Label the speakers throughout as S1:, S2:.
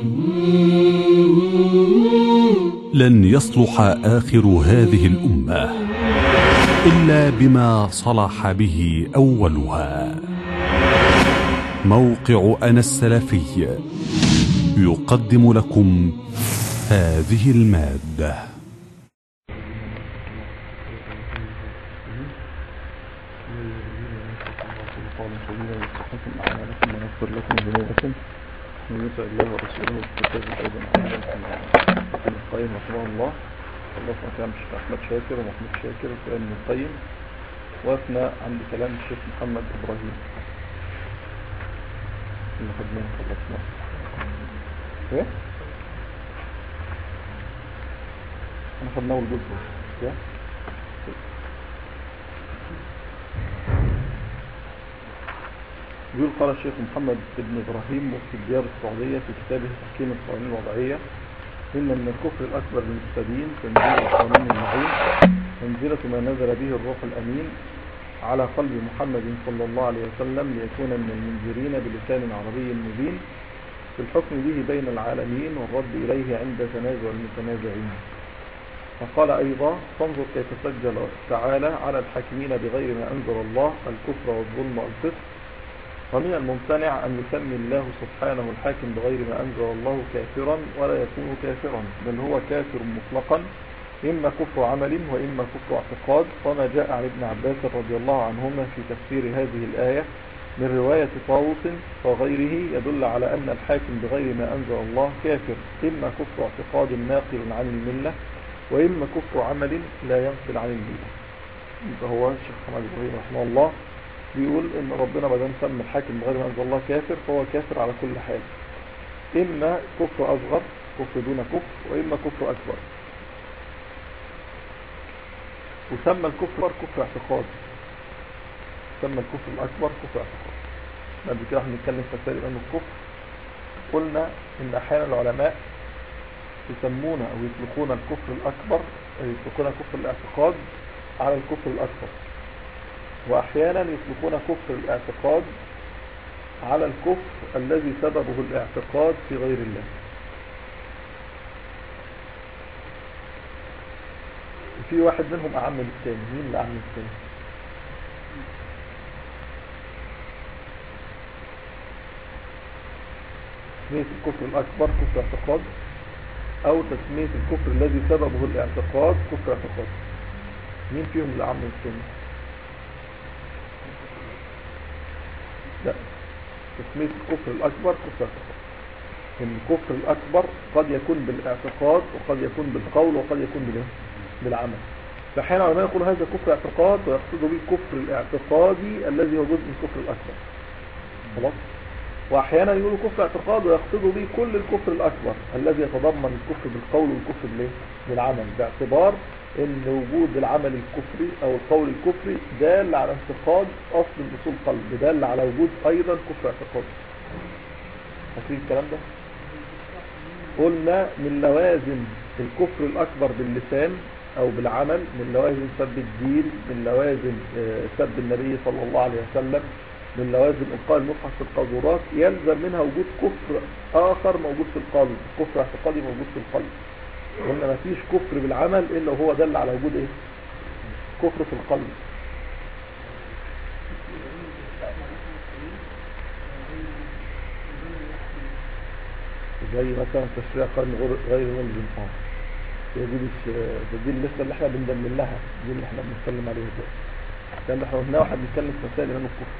S1: لن يصلح آخر هذه الأمة إلا بما صلح به أولها موقع أنا السلفي يقدم لكم هذه المادة
S2: ويغفر لكم ذنوبكم من يطع الله ورسوله فقد فاز عظيما ابن القيم رحمه الله الله سبحانه وتعالى الشيخ احمد شاكر ومحمود شاكر وكلام ابن القيم وقفنا عند كلام الشيخ محمد ابراهيم اللي خدناه خلصناه ايه انا خدناه الجزء ايه يقول قال الشيخ محمد بن إبراهيم مفتي الديار السعودية في كتابه تحكيم القوانين الوضعية إن من الكفر الأكبر للمستبين تنزيل القانون المعين منزلة ما نزل به الروح الأمين على قلب محمد صلى الله عليه وسلم ليكون من المنذرين بلسان عربي مبين في الحكم به بين العالمين والرد إليه عند تنازع المتنازعين فقال أيضا فانظر كيف سجل تعالى على الحاكمين بغير ما أنزل الله الكفر والظلم والفسق ومن الممتنع أن يسمي الله سبحانه الحاكم بغير ما أنزل الله كافرا ولا يكون كافرا بل هو كافر مطلقا إما كفر عمل وإما كفر اعتقاد وما جاء عن ابن عباس رضي الله عنهما في تفسير هذه الآية من رواية طاووس وغيره يدل على أن الحاكم بغير ما أنزل الله كافر إما كفر اعتقاد ناقل عن الملة وإما كفر عمل لا ينقل عن الملة فهو الشيخ محمد إبراهيم رحمه الله بيقول ان ربنا ما دام سمى الحاكم بغير ما انزل الله كافر فهو كافر على كل حال اما كفر اصغر كفر دون كفر واما كفر اكبر وسمى الكفر كفر اعتقاد سمى الكفر الاكبر كفر اعتقاد بعد كده احنا بنتكلم في مسائل انه الكفر قلنا ان احيانا العلماء يسمون او يطلقون الكفر الاكبر يطلقون كفر الاعتقاد على الكفر الاكبر واحيانا يطلقون كفر الاعتقاد على الكفر الذي سببه الاعتقاد في غير الله في واحد منهم اعم من الثاني مين اللي اعم من الثاني تسمية الكفر الاكبر كفر اعتقاد او تسمية الكفر الذي سببه الاعتقاد كفر اعتقاد مين فيهم اللي اعم من الثاني لا تسمية الكفر الأكبر كفر اعتقاد إن الكفر الأكبر قد يكون بالاعتقاد وقد يكون بالقول وقد يكون بالايه؟ بالعمل فحين علماء يقولوا هذا كفر اعتقاد ويقصدوا به الكفر الاعتقادي الذي هو جزء من الكفر الأكبر خلاص وأحيانا يقولوا كفر اعتقاد ويقصدوا به كل الكفر الأكبر الذي يتضمن الكفر بالقول والكفر بالايه؟ بالعمل باعتبار ان وجود العمل الكفري او القول الكفري دال على انتقاد اصل من اصول القلب دال على وجود ايضا كفر اعتقاد فاكرين الكلام ده قلنا من لوازم الكفر الاكبر باللسان او بالعمل من لوازم سب الدين من لوازم سب النبي صلى الله عليه وسلم من لوازم القاء المصحف في القاذورات يلزم منها وجود كفر اخر موجود في القلب كفر اعتقادي موجود في القلب قلنا ما فيش كفر بالعمل الا وهو دل على وجود ايه كفر في القلب زي مثلا تشريع قرن غير ملزم اه هي دي مش دي اللسته اللي احنا بندمن لها دي اللي احنا بنتكلم عليها دلوقتي ده اللي احنا قلناه واحد بيتكلم في مسائل امام الكفر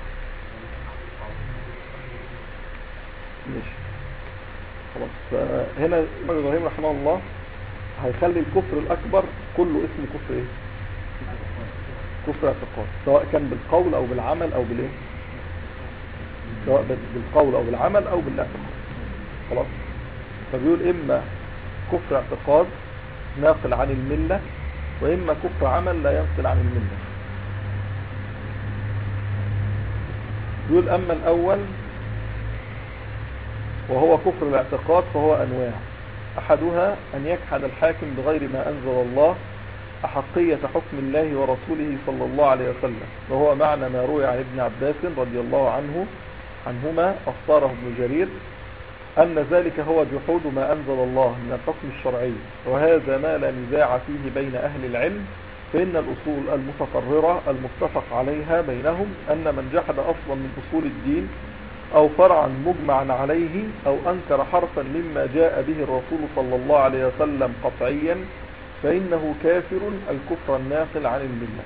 S2: ماشي خلاص فهنا الإمام إبراهيم رحمه الله هيخلي الكفر الأكبر كله اسم كفر إيه؟ كفر اعتقاد سواء كان بالقول أو بالعمل أو بالإيه؟ سواء بالقول أو بالعمل أو بالاعتقاد خلاص فبيقول إما كفر اعتقاد ناقل عن الملة وإما كفر عمل لا ينقل عن الملة يقول أما الأول وهو كفر الاعتقاد فهو أنواع أحدها أن يجحد الحاكم بغير ما أنزل الله أحقية حكم الله ورسوله صلى الله عليه وسلم وهو معنى ما روي عن ابن عباس رضي الله عنه عنهما أخطاره ابن جرير أن ذلك هو جحود ما أنزل الله من الحكم الشرعي وهذا ما لا نزاع فيه بين أهل العلم فإن الأصول المتقررة المتفق عليها بينهم أن من جحد أصلا من أصول الدين أو فرعا مجمعا عليه أو أنكر حرفا مما جاء به الرسول صلى الله عليه وسلم قطعيا فإنه كافر الكفر الناقل عن الملة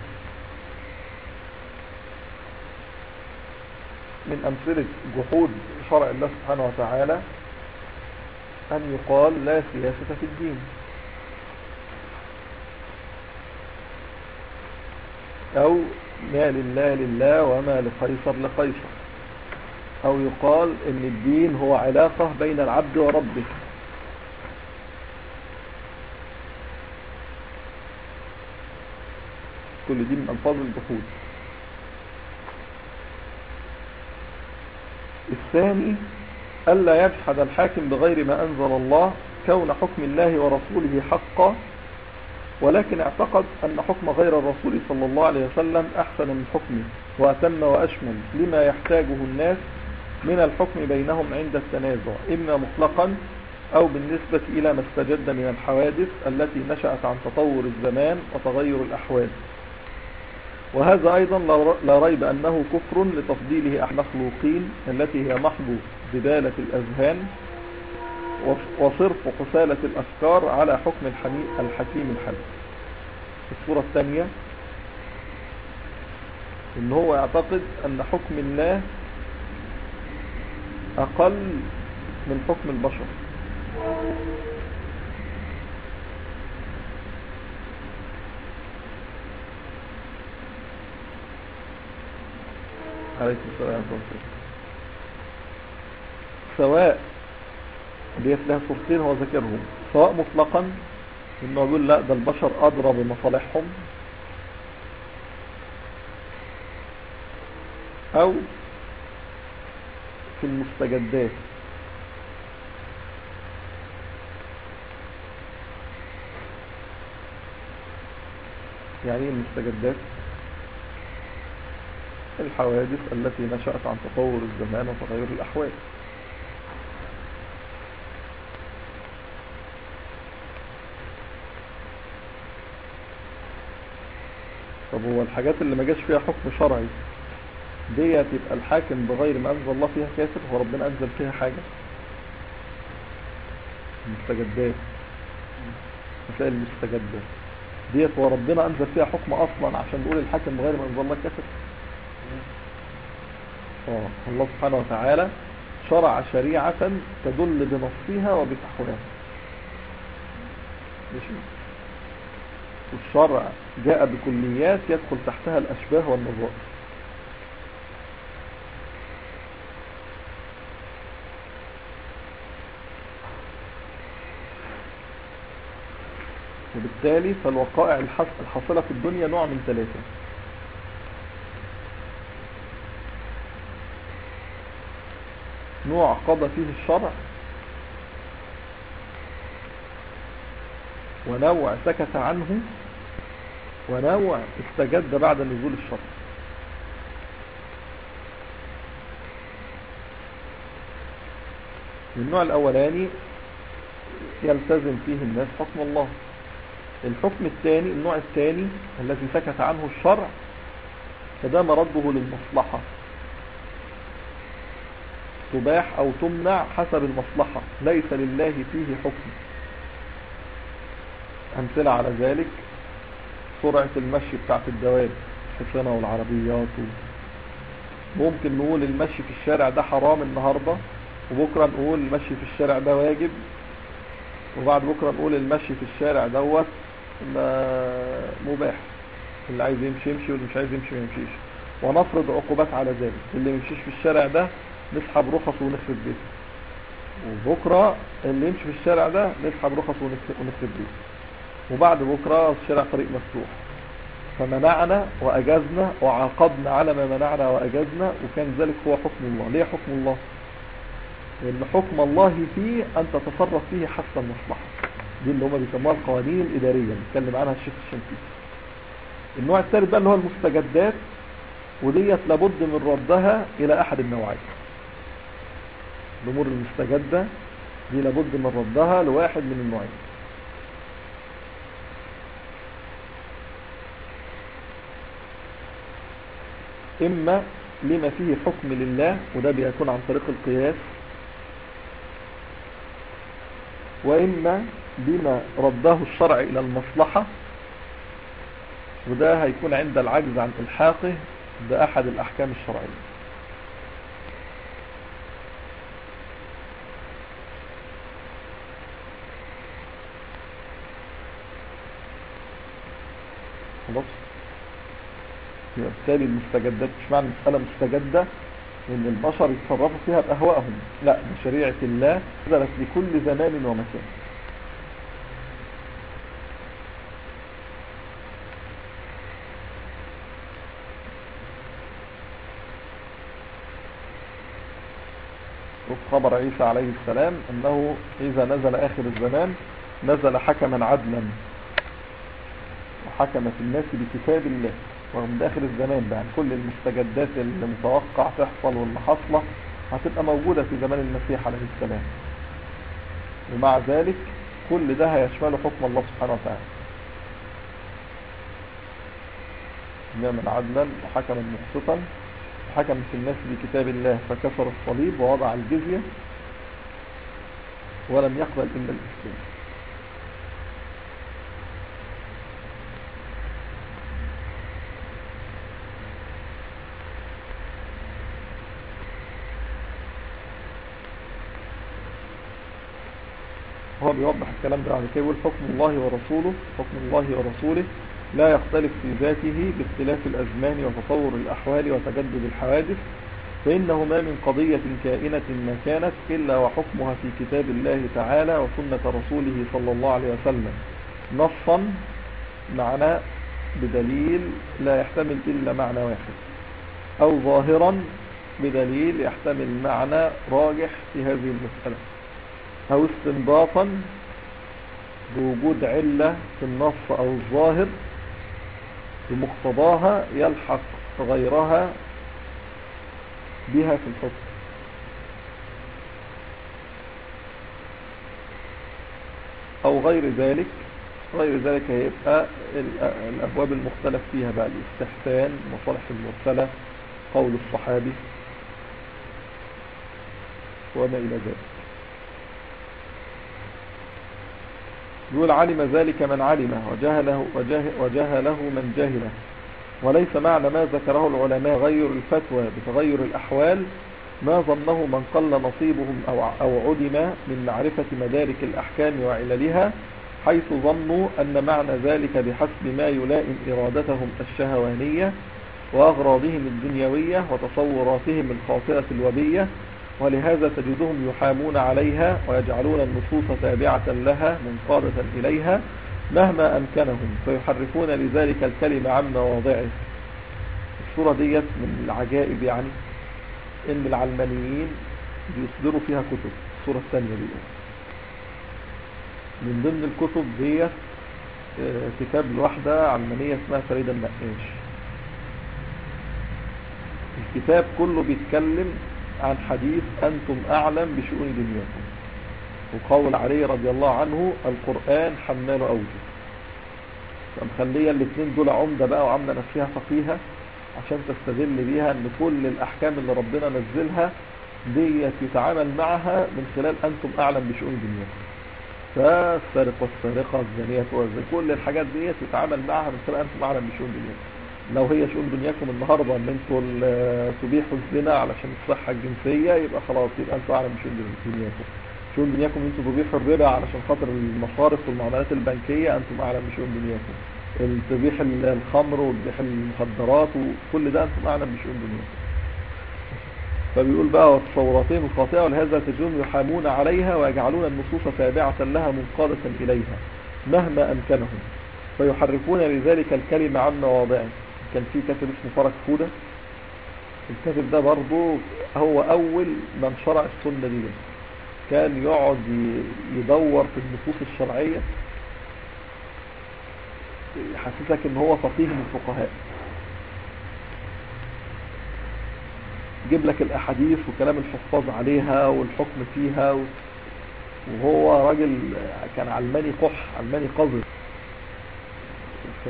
S2: من أمثلة جحود شرع الله سبحانه وتعالى أن يقال لا سياسة في الدين أو ما لله لله وما لقيصر لقيصر أو يقال أن الدين هو علاقة بين العبد وربه كل دي من ألفاظ الجحود الثاني ألا يجحد الحاكم بغير ما أنزل الله كون حكم الله ورسوله حقا ولكن اعتقد أن حكم غير الرسول صلى الله عليه وسلم أحسن من حكمه وأتم وأشمل لما يحتاجه الناس من الحكم بينهم عند التنازع إما مطلقا أو بالنسبة إلى ما استجد من الحوادث التي نشأت عن تطور الزمان وتغير الأحوال وهذا أيضا لا ريب أنه كفر لتفضيله أحد مخلوقين التي هي محض زبالة الأذهان وصرف قسالة الأفكار على حكم الحكيم الحليم الصورة الثانية ان هو يعتقد ان حكم الله اقل من حكم البشر عليكم السلام ورحمة الله سواء ديت لها صورتين هو ذكرهم سواء مطلقا انه يقول لا ده البشر ادرى بمصالحهم او في المستجدات يعني ايه المستجدات الحوادث التي نشأت عن تطور الزمان وتغير الأحوال طب هو الحاجات اللي ما جاش فيها حكم شرعي ديت يبقى الحاكم بغير ما أنزل الله فيها كافر هو ربنا أنزل فيها حاجة المستجدات مسائل المستجدات ديت هو ربنا أنزل فيها حكم أصلا عشان نقول الحاكم بغير ما أنزل الله كافر اه الله سبحانه وتعالى شرع شريعة تدل بنصها وبتحويلها ماشي والشرع جاء بكليات يدخل تحتها الأشباه والنظائر وبالتالي فالوقائع الحاصلة في الدنيا نوع من ثلاثة نوع قضى فيه الشرع ونوع سكت عنه ونوع استجد بعد نزول الشرع النوع الأولاني يلتزم فيه الناس حكم الله الحكم الثاني النوع الثاني الذي سكت عنه الشرع فده مرده للمصلحة تباح أو تمنع حسب المصلحة ليس لله فيه حكم أمثلة على ذلك سرعة المشي بتاعت الدواب الحصنة والعربيات و... ممكن نقول المشي في الشارع ده حرام النهاردة وبكرة نقول المشي في الشارع ده واجب وبعد بكرة نقول المشي في الشارع دوت مباح اللي عايز يمشي يمشي واللي مش عايز يمشي ما يمشيش ونفرض عقوبات على ذلك اللي يمشيش في الشارع ده نسحب رخص ونخرب بيته وبكرة اللي يمشي في الشارع ده نسحب رخص ونخرب بيته وبعد بكرة الشارع طريق مفتوح فمنعنا وأجزنا وعاقبنا على ما منعنا وأجزنا وكان ذلك هو حكم الله ليه حكم الله لأن حكم الله فيه أن تتصرف فيه حسب المصلحة دي اللي هم بيسموها القوانين الإدارية بيتكلم عنها الشيخ الشنقيطي النوع الثالث بقى اللي هو المستجدات وديت لابد من ردها إلى أحد النوعين الأمور المستجدة دي لابد من ردها لواحد من النوعين إما لما فيه حكم لله وده بيكون عن طريق القياس وإما بما رده الشرع إلى المصلحة وده هيكون عند العجز عن إلحاقه بأحد الأحكام الشرعية خلاص بالتالي المستجدات مش معنى المسألة مستجدة ان البشر يتصرفوا فيها بأهوائهم لا ده شريعة الله نزلت لكل زمان ومكان خبر عيسى عليه السلام انه اذا نزل اخر الزمان نزل حكما عدلا وحكم في الناس بكتاب الله ومن داخل الزمان بقى كل المستجدات اللي متوقع تحصل واللي حاصله هتبقى موجودة في زمان المسيح عليه السلام ومع ذلك كل ده هيشمله حكم الله سبحانه وتعالى إماما عدلا وحكما مقسطا وحكم في الناس بكتاب الله فكسر الصليب ووضع الجزية ولم يقبل إلا الإسلام هو بيوضح الكلام ده بعد كده يقول حكم الله ورسوله حكم الله ورسوله لا يختلف في ذاته باختلاف الأزمان وتطور الأحوال وتجدد الحوادث فإنه ما من قضية كائنة ما كانت إلا وحكمها في كتاب الله تعالى وسنة رسوله صلى الله عليه وسلم نصا معنى بدليل لا يحتمل إلا معنى واحد أو ظاهرا بدليل يحتمل معنى راجح في هذه المسألة أو استنباطا بوجود علة في النص أو الظاهر بمقتضاها يلحق غيرها بها في الحكم أو غير ذلك غير ذلك هيبقى الأبواب المختلف فيها بقى الاستحسان مصالح المرسلة قول الصحابي وما إلى ذلك يقول علم ذلك من علمه وجهله, وجه وجهله من جهله وليس معنى ما ذكره العلماء غير الفتوى بتغير الأحوال ما ظنه من قل نصيبهم أو, أو عدم من معرفة مدارك الأحكام وعللها حيث ظنوا أن معنى ذلك بحسب ما يلائم إرادتهم الشهوانية وأغراضهم الدنيوية وتصوراتهم الخاطئة الوبية ولهذا تجدهم يحامون عليها ويجعلون النصوص تابعة لها منقادة إليها مهما أمكنهم فيحرفون لذلك الكلمة عن مواضعه الصورة ديت من العجائب يعني إن العلمانيين بيصدروا فيها كتب الصورة الثانية دي من ضمن الكتب ديت كتاب لوحدة علمانية اسمها فريدة النقاش الكتاب كله بيتكلم عن حديث أنتم أعلم بشؤون دنياكم وقول علي رضي الله عنه القرآن حمال أوجه فمخلية الاثنين دول عمدة بقى وعاملة نفسها فقيهة عشان تستدل بيها ان كل الأحكام اللي ربنا نزلها ديت يتعامل معها من خلال أنتم أعلم بشؤون دنياكم فالسارق والسارقة الزانية والزانية كل الحاجات ديت يتعامل معها من خلال أنتم أعلم بشؤون دنياكم لو هي شؤون دنياكم النهاردة ان انتوا تبيحوا الزنا علشان الصحة الجنسية يبقى خلاص يبقى انتوا اعلم بشؤون دنياكم شؤون دنياكم انتوا تبيحوا الربا علشان خاطر المصارف والمعاملات البنكية انتم اعلم بشؤون دنياكم تبيح الخمر وتبيح المخدرات وكل ده انتم اعلم بشؤون دنياكم فبيقول بقى وتصوراتهم الخاطئة ولهذا تجدهم يحامون عليها ويجعلون النصوص تابعة لها منقادة إليها مهما أمكنهم فيحرفون لذلك الكلمة عن مواضعه كان في كاتب اسمه فرج فودة الكاتب ده برضه هو أول من شرع السنة دي كان يقعد يدور في النصوص الشرعية يحسسك ان هو فقيه من الفقهاء يجيب لك الاحاديث وكلام الحفاظ عليها والحكم فيها و... وهو راجل كان علماني قح علماني قذر ف...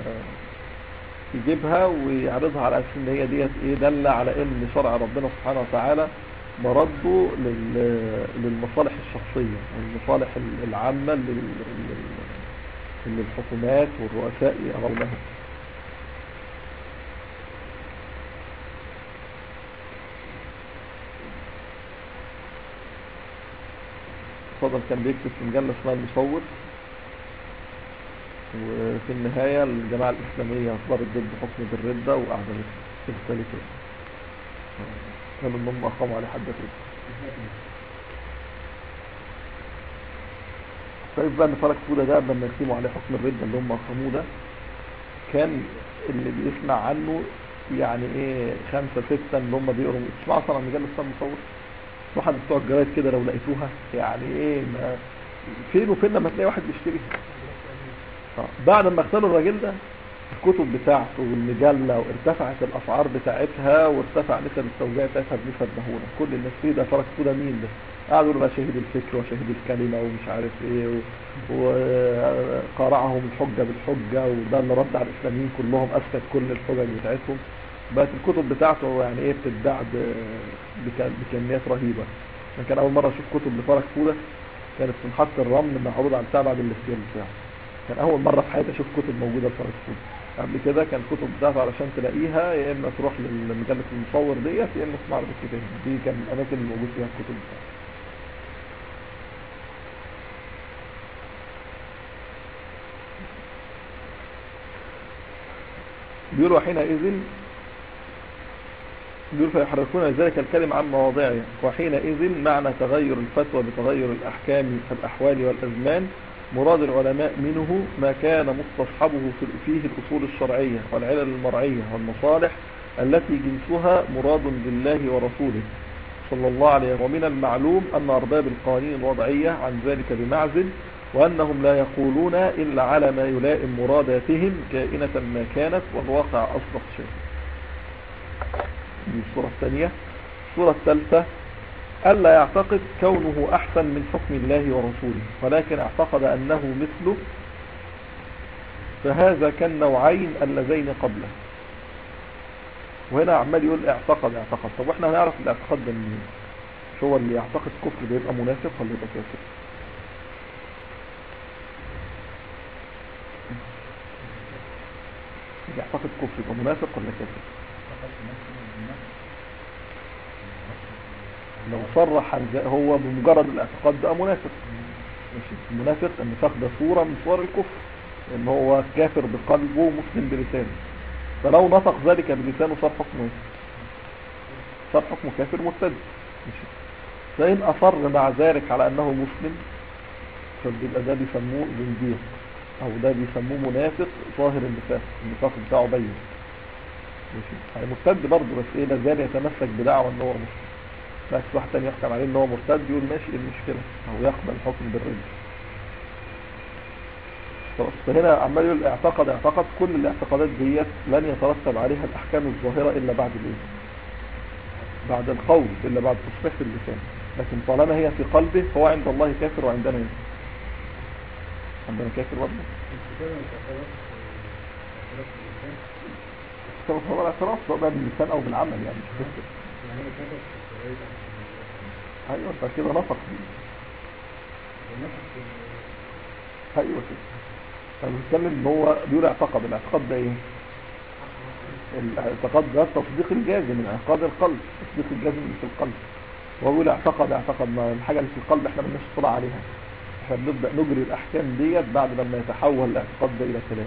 S2: يجيبها ويعرضها على اساس ان هي ديت ايه دل على ان شرع ربنا سبحانه وتعالى مرده لل... للمصالح الشخصية والمصالح العامة لل... لل... للحكومات والرؤساء يرونها فضل كان بيكتب في مجلة اسمها المصور وفي النهاية الجماعة الإسلامية أصدرت ضد حكم بالردة وأعدمت سلسلة كانوا إنهم أقاموا عليه حد الردة طيب بقى إن فرق سودة ده لما يقيموا عليه حكم الردة اللي هم أقاموه ده كان اللي بيسمع عنه يعني ايه خمسة ستة اللي هم بيقروا تسمعوا اصلا عن مجلة السلام المصور واحد بتوع الجرايد كده لو لقيتوها يعني ايه ما فين وفين لما تلاقي واحد بيشتريها بعد ما اغتالوا الراجل ده الكتب بتاعته والمجلة وارتفعت الاسعار بتاعتها وارتفع نسب التوزيع بتاعتها بنسب مهولة كل الناس فيه ده فرق ده مين ده قعدوا يقولوا بقى شهيد الفكر وشهيد الكلمة ومش عارف ايه وقارعهم الحجة بالحجة وده اللي رد على الاسلاميين كلهم اسكت كل الحجج بتاعتهم بقت الكتب بتاعته يعني ايه بتتباع بكميات رهيبة انا كان اول مرة اشوف كتب لفرق فودة كانت في محطة الرمل معروض على الساعة بعد الاختيار بتاعه كان اول مرة في حياتي اشوف كتب موجودة لفرق فودة قبل كده كان كتب بتاعته علشان تلاقيها يا اما تروح لمجلة المصور ديت يا اما في معرض الكتاب دي كان الاماكن اللي موجود فيها الكتب بتاعته بيقولوا حينئذ بيقول فيحركون ذلك الكلم عن مواضعه وحينئذ معنى تغير الفتوى بتغير الأحكام الأحوال والأزمان مراد العلماء منه ما كان مستصحبه فيه الأصول الشرعية والعلل المرعية والمصالح التي جنسها مراد بالله ورسوله صلى الله عليه وسلم ومن المعلوم أن أرباب القوانين الوضعية عن ذلك بمعزل وأنهم لا يقولون إلا على ما يلائم مراداتهم كائنة ما كانت والواقع أصدق شيء دي الصورة الثانية الصورة الثالثة ألا يعتقد كونه أحسن من حكم الله ورسوله ولكن اعتقد أنه مثله فهذا كالنوعين اللذين قبله وهنا عمال يقول اعتقد اعتقد طب واحنا هنعرف الاعتقاد ده منين مش هو اللي يعتقد كفر ده يبقى منافق ولا يبقى كافر يعتقد كفر يبقى منافق ولا كافر لو صرح هو بمجرد الاعتقاد ده منافق ماشي المنافق النفاق ده صورة من صور الكفر ان هو كافر بقلبه ومسلم بلسانه فلو نطق ذلك بلسانه صار حكمه صار حكمه كافر مرتد ماشي فإن أصر مع ذلك على أنه مسلم فبيبقى ده بيسموه زنديق أو ده بيسموه منافق ظاهر النفاق النفاق بتاعه بين ماشي يعني مرتد برضه بس إيه لازال يتمسك بدعوة أنه هو مسلم بس واحد تاني يحكم عليه ان هو مرتد يقول ماشي ايه المشكلة او يقبل الحكم بالرد فهنا عمال يقول اعتقد اعتقد كل الاعتقادات ديت لن يترتب عليها الاحكام الظاهرة الا بعد الايه بعد القول الا بعد تصحيح اللسان لكن طالما هي في قلبه فهو عند الله كافر وعندنا هنا عندنا كافر برضه هو الاعتراف سواء باللسان او بالعمل يعني مش بس ايوه انت كده نفق ايوه كده انا بتكلم ان هو بيقول اعتقد الاعتقاد ده ايه الاعتقاد ده التصديق الجازم من اعتقاد القلب التصديق الجازم اللي في القلب وهو بيقول اعتقد اعتقد ما الحاجه اللي في القلب احنا مالناش اطلاع عليها احنا بنبدا نجري الاحكام ديت بعد لما يتحول الاعتقاد ده الى كلام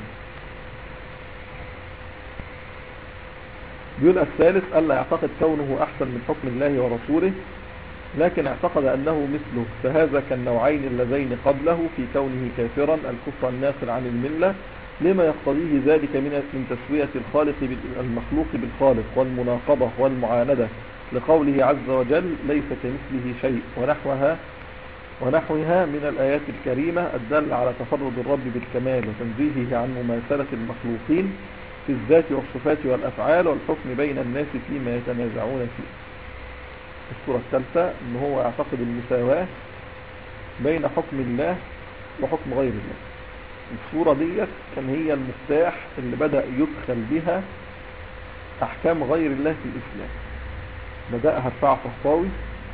S2: بيقول الثالث ألا يعتقد كونه أحسن من حكم الله ورسوله لكن اعتقد أنه مثله فهذا كالنوعين اللذين قبله في كونه كافرا الكفر الناقل عن الملة لما يقتضيه ذلك من من تسوية الخالق المخلوق بالخالق والمناقضة والمعاندة لقوله عز وجل ليس كمثله شيء ونحوها ونحوها من الآيات الكريمة الدل على تفرد الرب بالكمال وتنزيهه عن مماثلة المخلوقين في الذات والصفات والأفعال والحكم بين الناس فيما يتنازعون فيه الصورة الثالثة ان هو يعتقد المساواة بين حكم الله وحكم غير الله الصورة ديت كان هي المفتاح اللي بدأ يدخل بها أحكام غير الله في الإسلام بدأها الفاع طهطاوي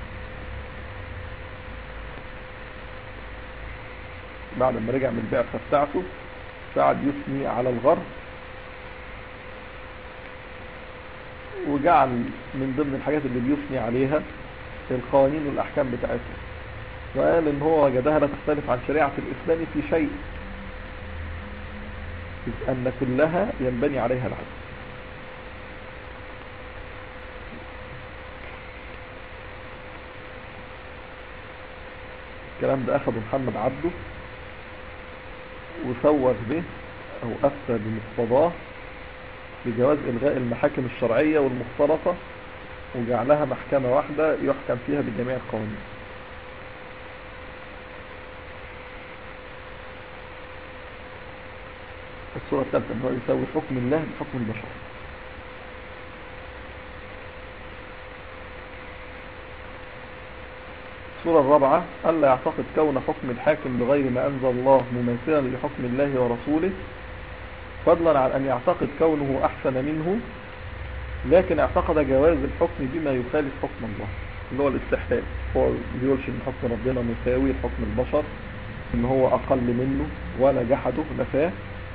S2: بعد ما رجع من البعثة بتاعته قعد يثني على الغرب وجعل من ضمن الحاجات اللي بيثني عليها القوانين والأحكام بتاعتها وقال ان هو وجدها لا تختلف عن شريعة الإسلام في شيء إذ أن كلها ينبني عليها العدل الكلام ده أخذه محمد عبده وسوغ به أو أفتى بمقتضاه بجواز إلغاء المحاكم الشرعية والمختلطة وجعلها محكمة واحدة يحكم فيها بجميع القوانين الصورة الثالثة أنه يسوي حكم الله بحكم البشر الصورة الرابعة ألا يعتقد كون حكم الحاكم بغير ما أنزل الله مماثلا لحكم الله ورسوله فضلا عن أن يعتقد كونه أحسن منه لكن اعتقد جواز الحكم بما يخالف حكم الله اللي هو الاستحلال هو بيقولش ان حكم ربنا مساوي لحكم البشر ان هو اقل منه ولا جحده نفاه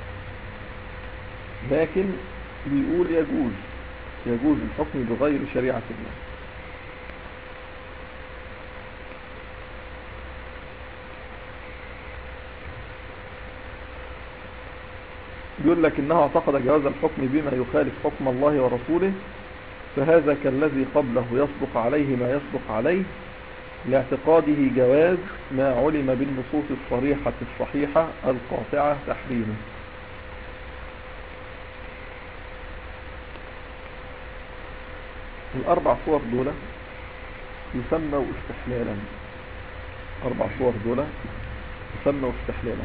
S2: لكن بيقول يجوز يجوز الحكم بغير شريعة الله يقول لك انه اعتقد جواز الحكم بما يخالف حكم الله ورسوله فهذا كالذي قبله يصدق عليه ما يصدق عليه لاعتقاده جواز ما علم بالنصوص الصريحة الصحيحة القاطعة تحريمه الأربع صور دول يسموا استحلالا أربع صور دول يسموا استحلالا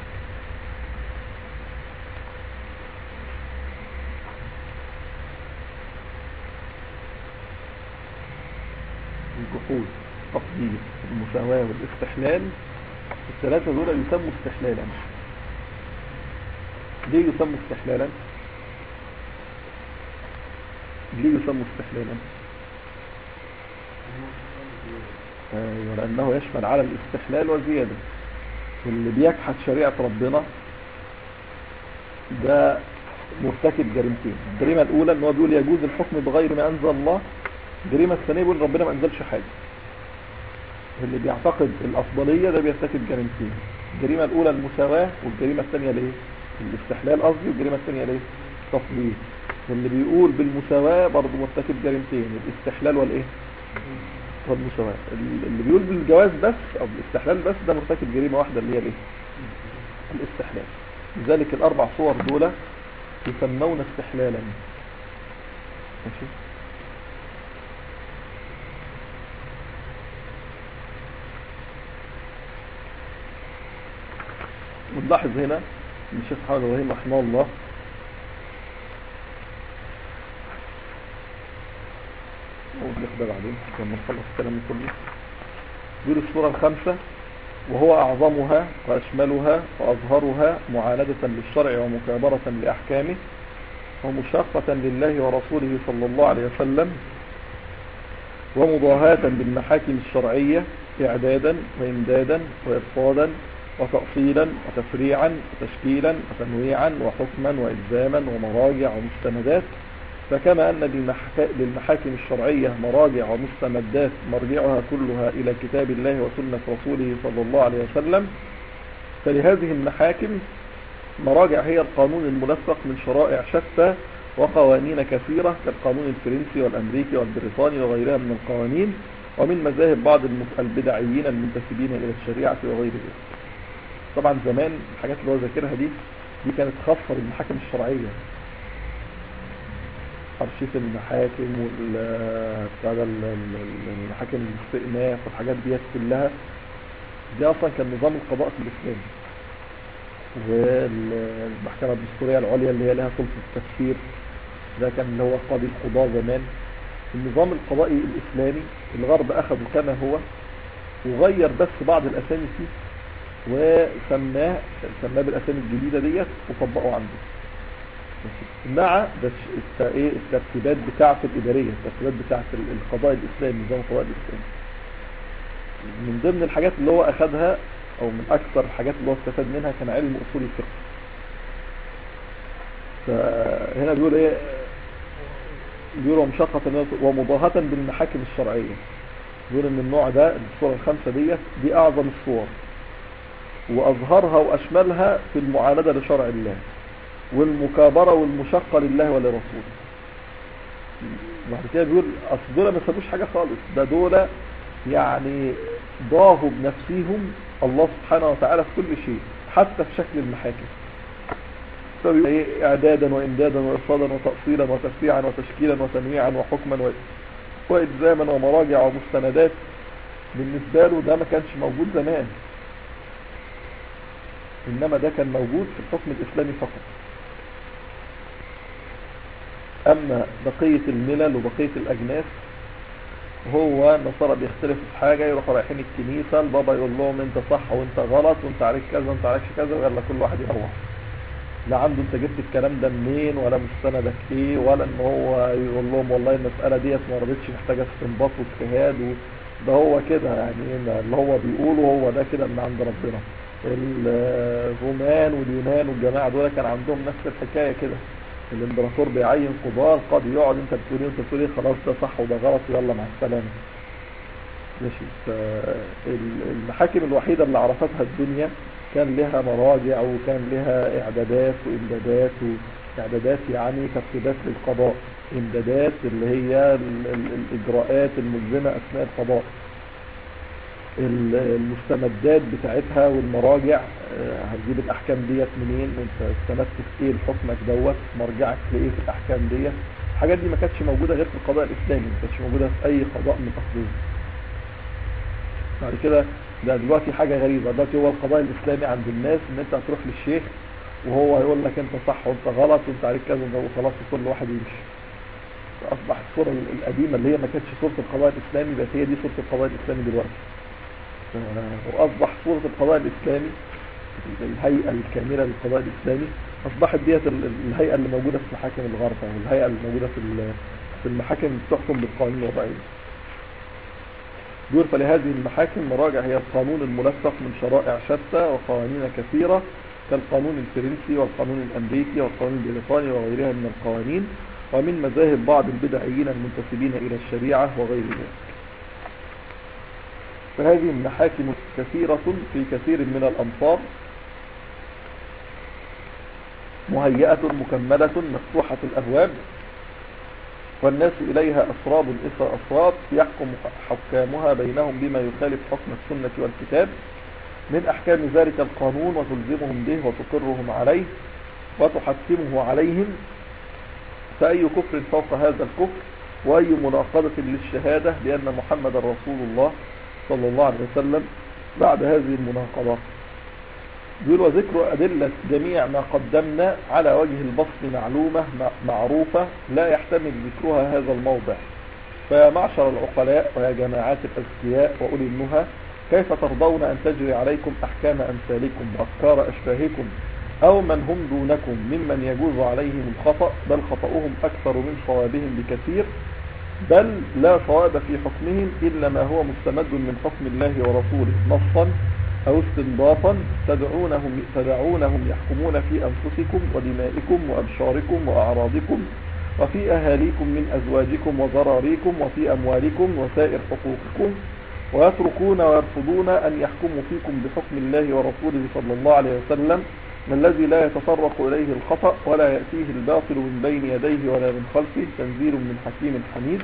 S2: الجحود التقدير المساواة والاستحلال الثلاثة دول يسموا استحلالا ليه يسموا استحلالا ليه يسموا استحلالا ايوه لانه يشمل على الاستحلال وزيادة اللي بيجحد شريعة ربنا ده مرتكب جريمتين الجريمة الاولى ان هو بيقول يجوز الحكم بغير ما انزل الله الجريمة الثانية بيقول ربنا ما انزلش حاجة اللي بيعتقد الافضلية ده بيرتكب جريمتين الجريمة الاولى المساواة والجريمة الثانية ليه الاستحلال قصدي والجريمة الثانية ليه تفضيل واللي بيقول بالمساواة برضه مرتكب جريمتين الاستحلال والايه والمساواة اللي بيقول بالجواز بس او بالاستحلال بس ده مرتكب جريمة واحدة اللي هي الايه الاستحلال لذلك الاربع صور دول يسمون استحلالا ماشي ونلاحظ هنا ان الشيخ محمد ابراهيم رحمه الله نوضح ده بعدين لما نخلص الكلام كله دول الصورة الخامسة وهو أعظمها وأشملها وأظهرها معاندة للشرع ومكابرة لأحكامه ومشاقة لله ورسوله صلى الله عليه وسلم ومضاهاة بالمحاكم الشرعية إعدادا وإمدادا وإرصادا وتأصيلا وتفريعا وتشكيلا وتنويعا وحكما وإلزاما ومراجع ومستندات فكما أن للمحاكم الشرعية مراجع ومستندات مرجعها كلها إلى كتاب الله وسنة رسوله صلى الله عليه وسلم فلهذه المحاكم مراجع هي القانون الملفق من شرائع شتى وقوانين كثيرة كالقانون الفرنسي والأمريكي والبريطاني وغيرها من القوانين ومن مذاهب بعض البدعيين المنتسبين إلى الشريعة وغير ذلك طبعا زمان الحاجات اللي هو ذاكرها دي دي كانت خاصة بالمحاكم الشرعية أرشيف المحاكم والمحاكم الاستئناف والحاجات دي كلها دي أصلا كان نظام القضاء في الإسلام والمحكمة الدستورية العليا اللي هي لها سلطة التفسير ده كان اللي هو قاضي القضاء زمان النظام القضائي الإسلامي الغرب أخذه كما هو وغير بس بعض الأسامي فيه وسماه سماه بالأسامي الجديدة ديت وطبقه عنده مع ايه الترتيبات بتاعته الإدارية الترتيبات بتاعة القضاء الإسلامي نظام القضاء الإسلامي من ضمن الحاجات اللي هو أخذها أو من أكثر الحاجات اللي هو استفاد منها كان علم أصول الفقه فهنا بيقول إيه بيقولوا مشقة ومضاهاة بالمحاكم الشرعية بيقول ان النوع ده الصورة الخمسة ديت دي اعظم الصور واظهرها واشملها في المعاندة لشرع الله والمكابرة والمشقة لله ولرسوله بعد كده بيقول اصل دول ما سابوش حاجة خالص ده دول يعني ضاهوا بنفسهم الله سبحانه وتعالى في كل شيء حتى في شكل المحاكم اعدادا وامدادا وارصادا وتأصيلا وتفريعا وتشكيلا وتنويعا وحكما و... والزاما ومراجع ومستندات بالنسبة له ده ما كانش موجود زمان انما ده كان موجود في الحكم الاسلامي فقط اما بقية الملل وبقية الاجناس هو النصارى بيختلفوا في حاجة يروحوا رايحين الكنيسة البابا يقول لهم انت صح وانت غلط وانت عليك كذا وانت عليك كذا ويلا كل واحد يروح لا عنده انت جبت الكلام ده منين ولا مستندك ايه ولا ان هو يقول لهم والله المسألة ديت ما رضيتش محتاجة استنباط واجتهاد ده هو كده يعني اللي هو بيقوله هو ده كده من عند ربنا الرومان واليونان والجماعة دول كان عندهم نفس الحكاية كده الامبراطور بيعين قضاة القاضي يقعد انت بتقول ايه انت بتقول ايه خلاص ده صح وده غلط يلا مع السلامة ماشي فالمحاكم الوحيدة اللي عرفتها الدنيا كان لها مراجع وكان لها اعدادات وامدادات واعدادات يعني ترتيبات للقضاء امدادات اللي هي الاجراءات الملزمة اثناء القضاء المستمدات بتاعتها والمراجع هتجيب الاحكام ديت منين انت استندت في ايه لحكمك دوت مرجعك لايه في الاحكام ديت الحاجات دي ما كانتش موجودة غير في القضاء الاسلامي ما كانتش موجودة في اي قضاء من الاخرين بعد كده ده دلوقتي حاجة غريبة دلوقتي هو القضاء الاسلامي عند الناس ان انت هتروح للشيخ وهو يقول لك انت صح وانت غلط وانت عليك كذا وخلاص كل واحد يمشي فاصبح الصورة القديمة اللي هي ما كانتش صورة القضاء الاسلامي بس هي دي صورة القضاء الاسلامي دلوقتي واصبح صورة القضاء الاسلامي الهيئة الكاملة للقضاء الاسلامي اصبحت ديت الهيئة اللي موجودة في محاكم الغرب او الهيئة اللي موجودة في في المحاكم اللي بتحكم بالقوانين الوضعية بيقول فلهذه المحاكم مراجع هي القانون الملفق من شرائع شتى وقوانين كثيرة كالقانون الفرنسي والقانون الامريكي والقانون البريطاني وغيرها من القوانين ومن مذاهب بعض البدعيين المنتسبين الى الشريعة وغير ذلك فهذه المحاكم كثيرة في كثير من الأمصار مهيئة مكملة مفتوحة الأبواب والناس إليها أسراب إثر أسراب يحكم حكامها بينهم بما يخالف حكم السنة والكتاب من أحكام ذلك القانون وتلزمهم به وتقرهم عليه وتحكمه عليهم فأي كفر فوق هذا الكفر وأي مناقضة للشهادة بأن محمد رسول الله صلى الله عليه وسلم بعد هذه المناقضة يقول وذكر أدلة جميع ما قدمنا على وجه البسط معلومة معروفة لا يحتمل ذكرها هذا الموضع فيا معشر العقلاء ويا جماعات الأذكياء وأولي النهى كيف ترضون أن تجري عليكم أحكام أمثالكم وأفكار أشباهكم أو من هم دونكم ممن يجوز عليهم الخطأ بل خطأهم أكثر من صوابهم بكثير بل لا صواب في حكمهم إلا ما هو مستمد من حكم الله ورسوله نصا أو استنباطا تدعونهم, تدعونهم يحكمون في أنفسكم ودمائكم وأبشاركم وأعراضكم وفي أهاليكم من أزواجكم وضراريكم وفي أموالكم وسائر حقوقكم ويتركون ويرفضون أن يحكموا فيكم بحكم الله ورسوله صلى الله عليه وسلم من الذي لا يتطرق إليه الخطأ ولا يأتيه الباطل من بين يديه ولا من خلفه تنزيل من حكيم حميد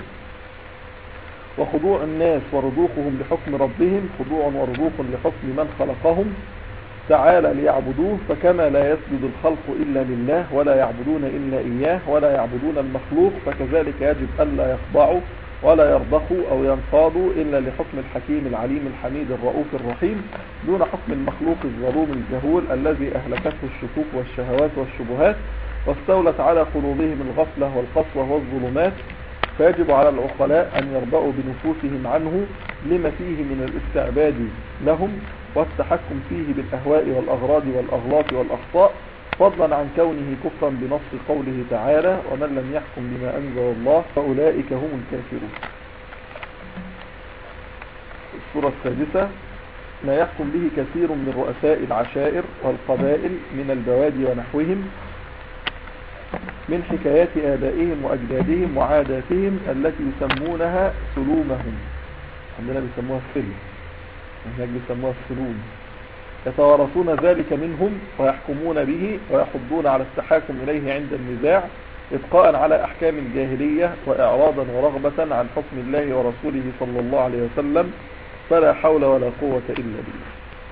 S2: وخضوع الناس ورضوخهم لحكم ربهم خضوع ورضوخ لحكم من خلقهم تعالى ليعبدوه فكما لا يسجد الخلق إلا لله ولا يعبدون إلا إياه ولا يعبدون المخلوق فكذلك يجب ألا يخضعوا ولا يرضخوا أو ينقادوا إلا لحكم الحكيم العليم الحميد الرؤوف الرحيم دون حكم المخلوق الظلوم الجهول الذي أهلكته الشكوك والشهوات والشبهات واستولت على قلوبهم الغفلة والقسوة والظلمات فيجب على العقلاء أن يربأوا بنفوسهم عنه لما فيه من الاستعباد لهم والتحكم فيه بالأهواء والأغراض والأغلاط والأخطاء فضلا عن كونه كفرا بنص قوله تعالى ومن لم يحكم بما أنزل الله فأولئك هم الكافرون السورة السادسة ما يحكم به كثير من رؤساء العشائر والقبائل من البوادي ونحوهم من حكايات آبائهم وأجدادهم وعاداتهم التي يسمونها سلومهم عندنا بيسموها السلم هناك بيسموها السلوم يتوارثون ذلك منهم ويحكمون به ويحضون على التحاكم إليه عند النزاع إبقاء على أحكام الجاهلية وإعراضا ورغبة عن حكم الله ورسوله صلى الله عليه وسلم فلا حول ولا قوة إلا بالله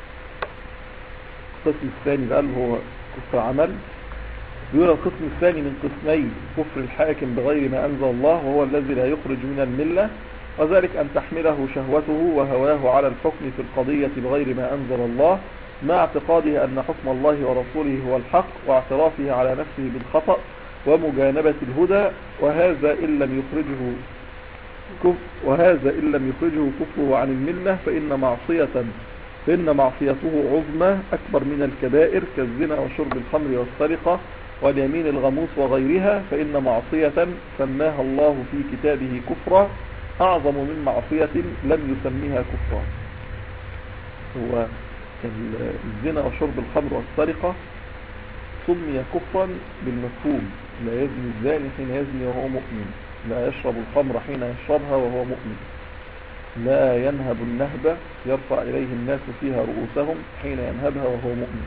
S2: القسم الثاني بقى هو كفر عمل يقول القسم الثاني من قسمي كفر الحاكم بغير ما أنزل الله وهو الذي لا يخرج من الملة وذلك أن تحمله شهوته وهواه على الحكم في القضية بغير ما أنزل الله مع اعتقاده أن حكم الله ورسوله هو الحق واعترافه على نفسه بالخطأ ومجانبة الهدى وهذا إن لم يخرجه كف وهذا إن لم يخرجه كفره عن الملة فإن معصية فإن معصيته عظمى أكبر من الكبائر كالزنا وشرب الخمر والسرقة واليمين الغموس وغيرها فإن معصية سماها الله في كتابه كفرا أعظم من معصية لم يسميها كفرا هو الزنا وشرب الخمر والسرقة سمي كفرا بالمفهوم لا يزني الزاني حين يزني وهو مؤمن لا يشرب الخمر حين يشربها وهو مؤمن لا ينهب النهبة يرفع إليه الناس فيها رؤوسهم حين ينهبها وهو مؤمن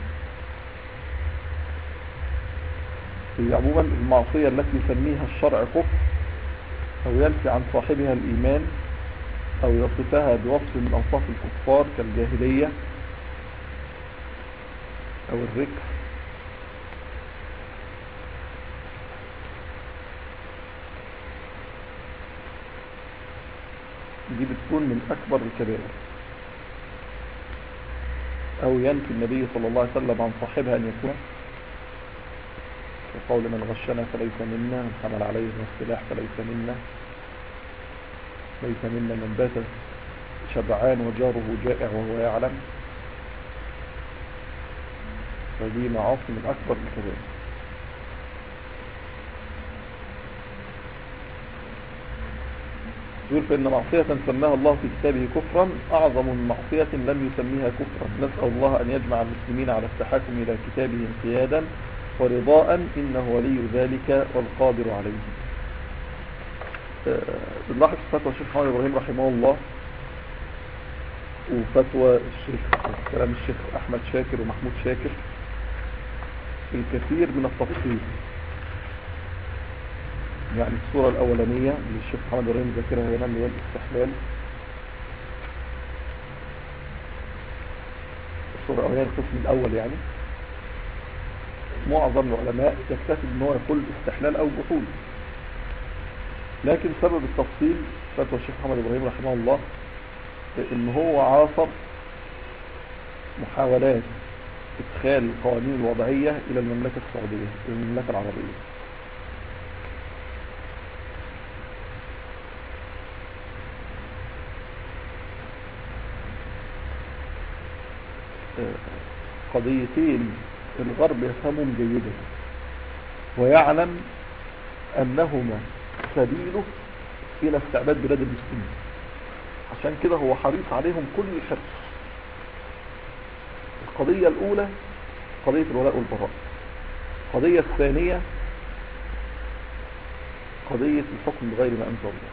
S2: عموما المعصية التي يسميها الشرع كفر أو ينفي عن صاحبها الإيمان أو يصفها بوصف من أوصاف الكفار كالجاهلية أو الركر دي بتكون من أكبر الكبائر أو ينفي النبي صلى الله عليه وسلم عن صاحبها أن يكون وقول من غشنا فليس منا من حمل عليه من السلاح فليس منا ليس منا من بات شبعان وجاره جائع وهو يعلم فدي معاصي من أكبر الكبائر يقول فإن معصية سماها الله في كتابه كفرا أعظم من معصية لم يسميها كفرا نسأل الله أن يجمع المسلمين على التحاكم إلى كتابه انقيادا ورضاء إنه ولي ذلك والقادر عليه بنلاحظ فتوى الشيخ محمد إبراهيم رحمه الله وفتوى الشيخ كلام الشيخ أحمد شاكر ومحمود شاكر في الكثير من التفصيل يعني الصورة الأولانية اللي الشيخ محمد إبراهيم ذاكرها هنا اللي هي الاستحلال الصورة الأولانية القسم الأول يعني معظم العلماء يكتفي ان هو يقول استحلال او بحول لكن سبب التفصيل فتوى الشيخ محمد ابراهيم رحمه الله ان هو عاصر محاولات ادخال القوانين الوضعية الى المملكة السعودية الى المملكة العربية قضيتين الغرب يفهمهم جيدا ويعلم أنهما سبيله إلى استعباد بلاد المسلمين عشان كده هو حريص عليهم كل الحرص القضية الأولى قضية الولاء والبراء القضية الثانية قضية الحكم بغير ما أنزل الله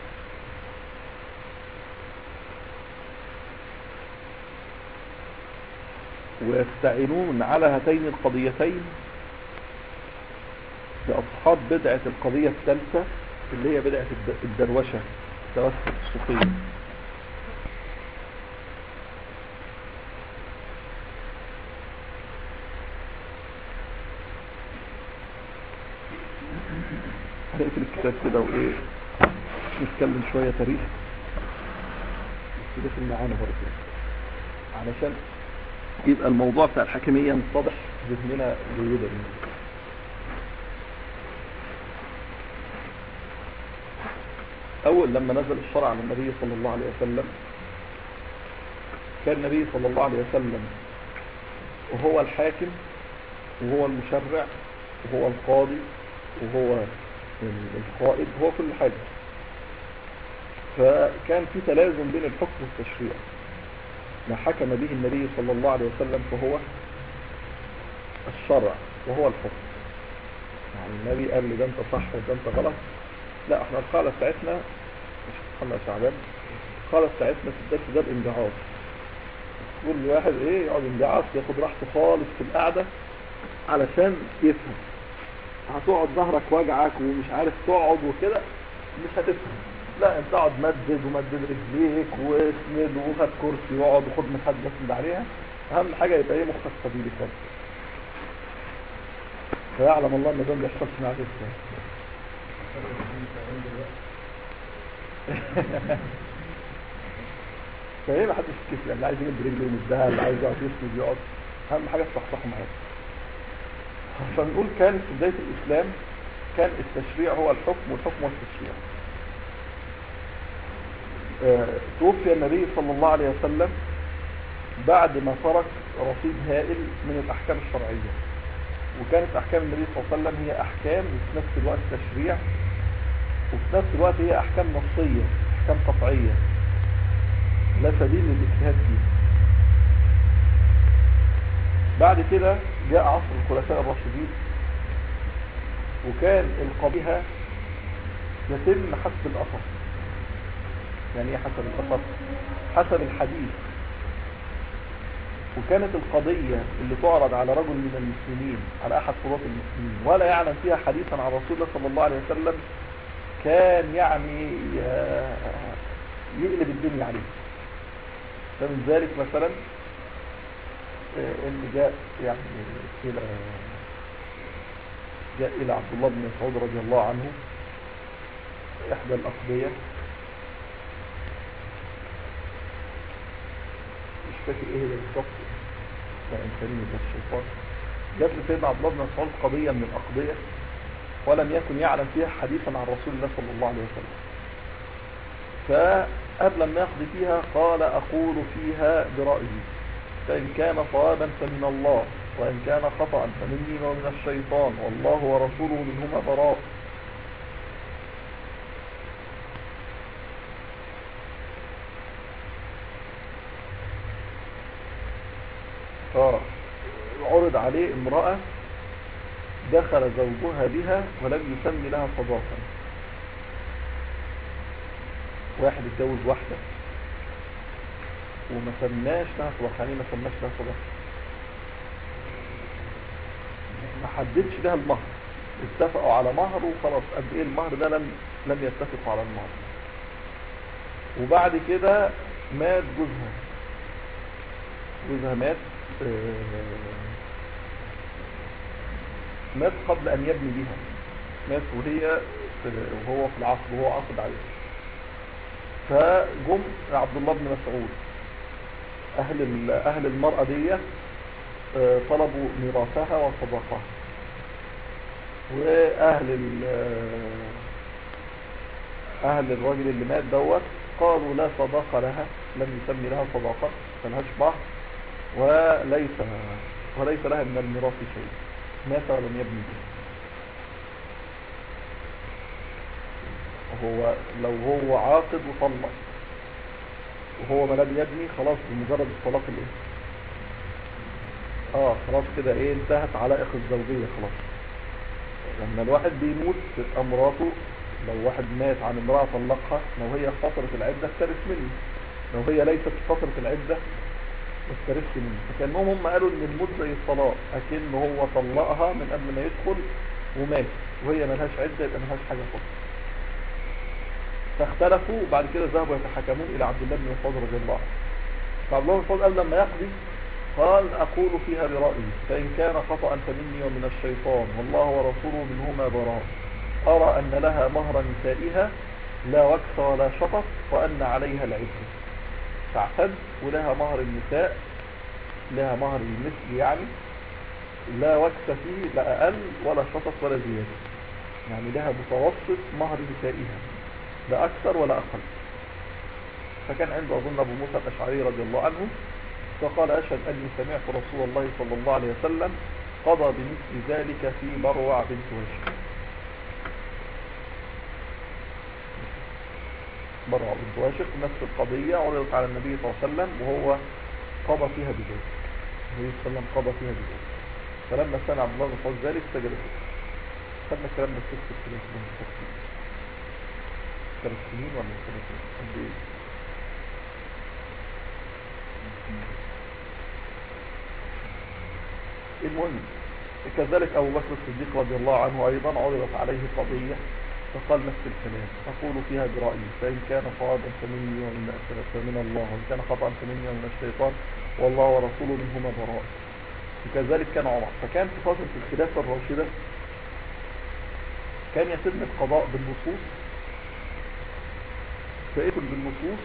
S2: ويستعينون على هاتين القضيتين بأصحاب بدعة القضية الثالثة اللي هي بدعة الدروشة التوسط الصوفية هنقفل الكتاب كده وايه نتكلم شوية تاريخ بس داخل معانا برضه علشان يبقى الموضوع بتاع الحاكمية متضح ذهننا جيدا أول لما نزل الشرع على النبي صلى الله عليه وسلم كان النبي صلى الله عليه وسلم وهو الحاكم وهو المشرع وهو القاضي وهو القائد هو كل حاجة فكان في تلازم بين الحكم والتشريع ما حكم به النبي صلى الله عليه وسلم فهو الشرع وهو الحكم يعني النبي قال لي ده انت صح وده انت غلط لا احنا القاعدة بتاعتنا مش محمد شعبان القاعدة بتاعتنا في الدرس ده الانجعاص كل واحد ايه يقعد انجعاص ياخد راحته خالص في القعدة علشان يفهم هتقعد ظهرك وجعك ومش عارف تقعد وكده مش هتفهم لا انت اقعد مدد ومدد رجليك واسند وخد كرسي واقعد وخد مخدة اسند عليها اهم حاجة يبقى ايه مخك سبيلي خالص فيعلم الله ان ده ما بيحصلش معاك ازاي فايه ما حدش يتكسر اللي عايز يمد رجله ويمدها اللي عايز يقعد يسند يقعد اهم حاجه تصحصحوا معاك فنقول كان في بدايه الاسلام كان التشريع هو الحكم والحكم هو التشريع آه، توفي النبي صلى الله عليه وسلم بعد ما ترك رصيد هائل من الاحكام الشرعيه وكانت احكام النبي صلى الله عليه وسلم هي احكام وفي نفس الوقت تشريع وفي نفس الوقت هي احكام نصيه احكام قطعيه لا سبيل للاجتهاد فيها بعد كده جاء عصر الخلفاء الراشدين وكان القضية يتم حسب الأثر يعني ايه حسب الأثر حسب الحديث وكانت القضية اللي تعرض على رجل من المسلمين على أحد قضاة المسلمين ولا يعلم فيها حديثا عن رسول الله صلى الله عليه وسلم كان يعني يقلب الدنيا عليه فمن ذلك مثلا ان جاء يعني الى جاء الى عبد الله بن مسعود رضي الله عنه احدى الاقضية مش فاكر ايه هي بالظبط لا انسانية ده الشيطان جاءت لسيدنا عبد الله بن مسعود قضية من الاقضية ولم يكن يعلم فيها حديثا عن رسول الله صلى الله عليه وسلم فقبل ما يقضي فيها قال اقول فيها برأيي فإن كان صوابا فمن الله وإن كان خطأ فمني ومن الشيطان والله ورسوله منهما براء فعرض عليه امرأة دخل زوجها بها ولم يسمي لها صداقا واحد اتجوز واحدة وما سماش لها صداقة يعني ما سماش لها صداقة ما حددش لها المهر اتفقوا على مهر وخلاص قد ايه المهر ده لم لم يتفقوا على المهر وبعد كده مات جوزها جوزها مات مات قبل ان يبني بها مات وهي وهو في العصر وهو عقد عليه فجم عبد الله بن مسعود اهل اهل المرأة دي طلبوا ميراثها وصداقها واهل اهل الراجل اللي مات دوت قالوا لا صداقة لها لم يسمي لها صداقة ملهاش بعض وليس وليس لها من الميراث شيء مات ولم يبني به هو لو هو عاقد وطلق وهو ما لم يبني خلاص بمجرد الطلاق الايه اه خلاص كده ايه انتهت علائق الزوجية خلاص لما الواحد بيموت تبقى مراته لو واحد مات عن امرأة طلقها لو هي في فترة العدة ترث منه لو هي ليست في فترة العدة ما ترثش منه فكانهم هم قالوا ان الموت زي الطلاق اكن هو طلقها من قبل ما يدخل ومات وهي ملهاش عدة يبقى ملهاش حاجة خالص فاختلفوا وبعد كده ذهبوا يتحكمون الى عبد الله بن مسعود رضي الله عنه فعبد الله بن مسعود قال لما يقضي قال اقول فيها برأيي فان كان خطأ فمني ومن الشيطان والله ورسوله منهما براء ارى ان لها مهر نسائها لا وكس ولا شطط وأن عليها العدة تعتد ولها مهر النساء لها مهر المثل يعني لا وكس فيه لا أقل ولا شطط ولا زيادة يعني لها متوسط مهر نسائها لا أكثر ولا أقل فكان عنده أظن أبو موسى الأشعري رضي الله عنه فقال أشهد أني سمعت رسول الله صلى الله عليه وسلم قضى بمثل ذلك في بروع بنت هشام بروع بنت هاشم نفس القضية عرضت على النبي صلى الله عليه وسلم وهو قضى فيها بذلك النبي صلى الله عليه وسلم قضى فيها بذلك فلما سمع عبد الله بن مسعود ذلك سجد خدنا الكلام ده ست سنين ثلاث سنين ولا ثلاث سنين قد ايه المهم كذلك أبو بكر الصديق رضي الله عنه أيضا عرضت عليه قضية فقال نفس الكلام أقول فيها برأيي فإن كان صوابا فمني ومن فمن الله وإن كان خطأ فمني ومن الشيطان والله ورسوله منهما براء وكذلك كان عمر فكان في فترة الخلافة الراشدة كان يتم القضاء بالنصوص فيكن بالنصوص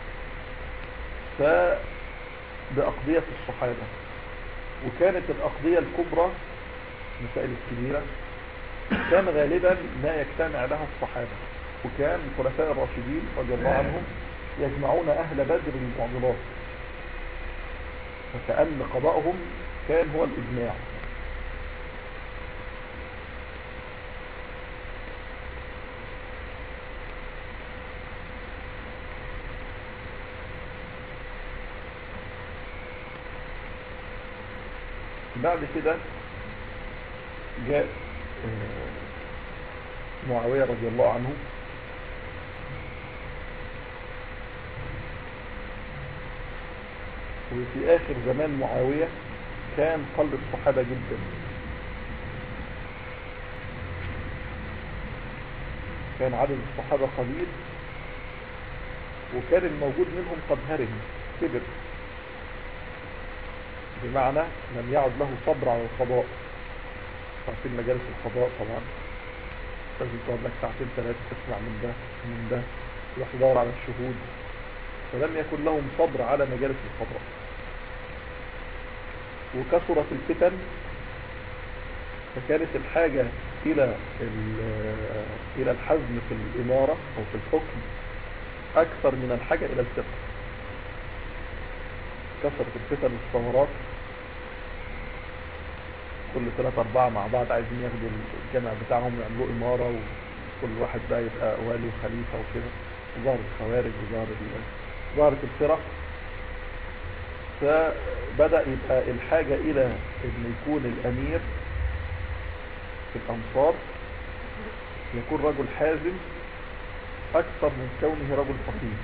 S2: فبأقضية الصحابة وكانت الأقضية الكبرى مسائل الكبيرة كان غالبا ما يجتمع لها الصحابة وكان الخلفاء الراشدين رضي الله عنهم يجمعون أهل بدر المعضلات فكأن قضاءهم كان هو الإجماع بعد كده جاء معاوية رضي الله عنه وفي آخر زمان معاوية كان قلب الصحابة جدا كان عدد الصحابة قليل وكان الموجود منهم قد هرم كبر بمعنى لم يعد له صبر على القضاء عارفين مجالس القضاء طبعا لازم تقعد لك ساعتين ثلاثة تسمع من ده من ده تروح تدور على الشهود فلم يكن لهم صبر على مجالس القضاء وكثرت الفتن فكانت الحاجة إلى إلى الحزم في الإمارة أو في الحكم أكثر من الحاجة إلى الفقه كثرت الفتن والثورات كل ثلاثة أربعة مع بعض عايزين ياخدوا الجامع بتاعهم يعملوا إمارة وكل واحد بقى يبقى والي وخليفة وكده ظهر الخوارج وظهر ظهرت الفرق فبدأ يبقى الحاجة إلى أن يكون الأمير في الأمصار يكون رجل حازم أكثر من كونه رجل فقير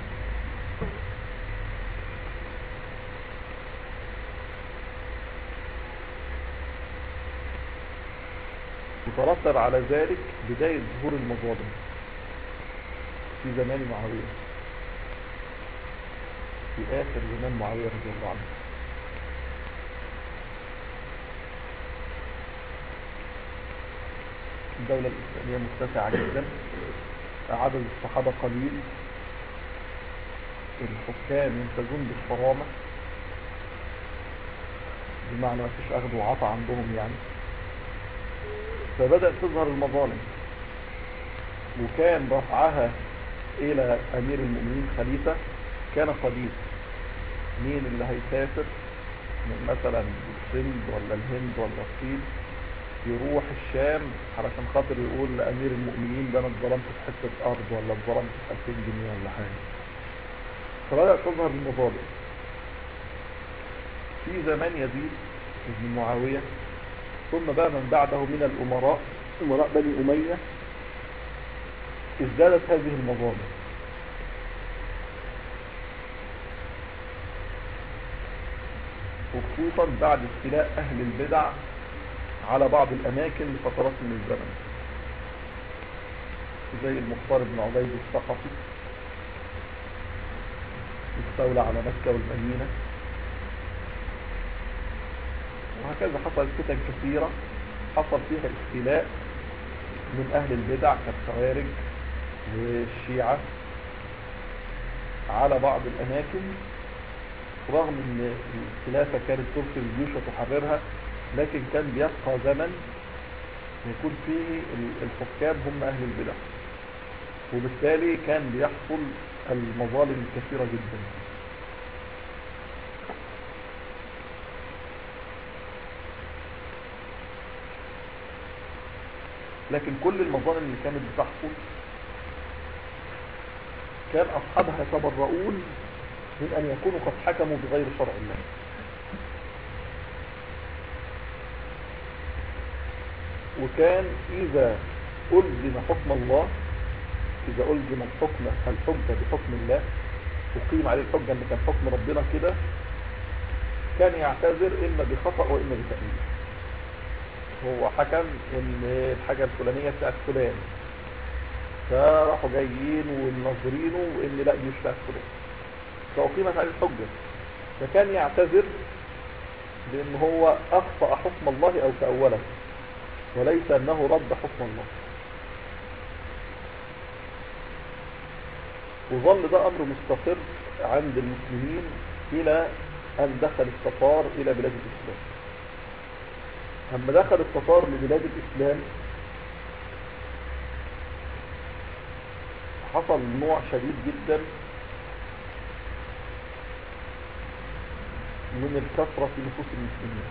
S2: يترتب على ذلك بداية ظهور المظالم في زمان معاوية في آخر زمان معاوية رضي الله عنه الدولة الإسلامية متسعة جدا عدد الصحابة قليل الحكام ينتجون بالصرامة بمعنى ما فيش أخذ وعطى عندهم يعني فبدأت تظهر المظالم وكان رفعها إلى أمير المؤمنين خليفة كان قدير مين اللي هيسافر من مثلا السند ولا الهند ولا الصين يروح الشام علشان خاطر يقول لأمير المؤمنين ده أنا اتظلمت في حتة أرض ولا اتظلمت في 2000 جنيه ولا حاجة فبدأت تظهر المظالم في زمان يزيد ابن معاوية ثم بقى من بعده من الأمراء أمراء بني أمية ازدادت هذه المظالم وخصوصا بعد استيلاء أهل البدع على بعض الأماكن لفترات من الزمن زي المختار بن عبيد الثقفي استولى على مكة والمدينة وهكذا حصلت فتن كثيرة حصل فيها استيلاء من أهل البدع كالخوارج والشيعة على بعض الأماكن رغم ان الخلافة كانت ترسل الجيوش وتحررها لكن كان بيبقى زمن يكون فيه الحكام هم أهل البدع وبالتالي كان بيحصل المظالم الكثيرة جدا لكن كل المظالم اللي كانت بتحصل كان أصحابها يتبرؤون من أن يكونوا قد حكموا بغير شرع الله وكان إذا ألزم حكم الله إذا ألزم الحكم الحجة بحكم الله وقيم عليه الحجة أن كان حكم ربنا كده كان يعتذر إما بخطأ وإما بتأويل هو حكم إن الحاجة الفلانية بتاعت فلان فراحوا جايين والناظرينه وإن لا دي مش بتاعت فلان فأقيمت عليه الحجة فكان يعتذر بأن هو أخطأ حكم الله أو تأوله وليس أنه رد حكم الله وظل ده أمر مستقر عند المسلمين إلى أن دخل التتار إلى بلاد الإسلام أما دخل التتار لبلاد الإسلام حصل نوع شديد جدا من الكثرة في نفوس المسلمين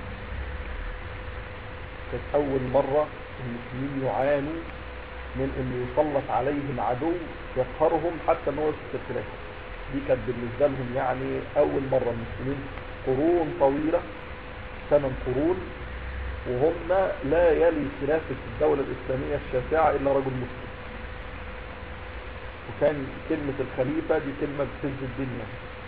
S2: كانت أول مرة المسلمين يعانوا من أن يسلط عليهم عدو يقهرهم حتى أنه يسقط الخلافة دي كانت بالنسبة لهم يعني أول مرة المسلمين قرون طويلة ثمان قرون وهم لا يلي خلافة الدولة الإسلامية الشاسعة إلا رجل مسلم وكان كلمة الخليفة دي كلمة بتهز الدنيا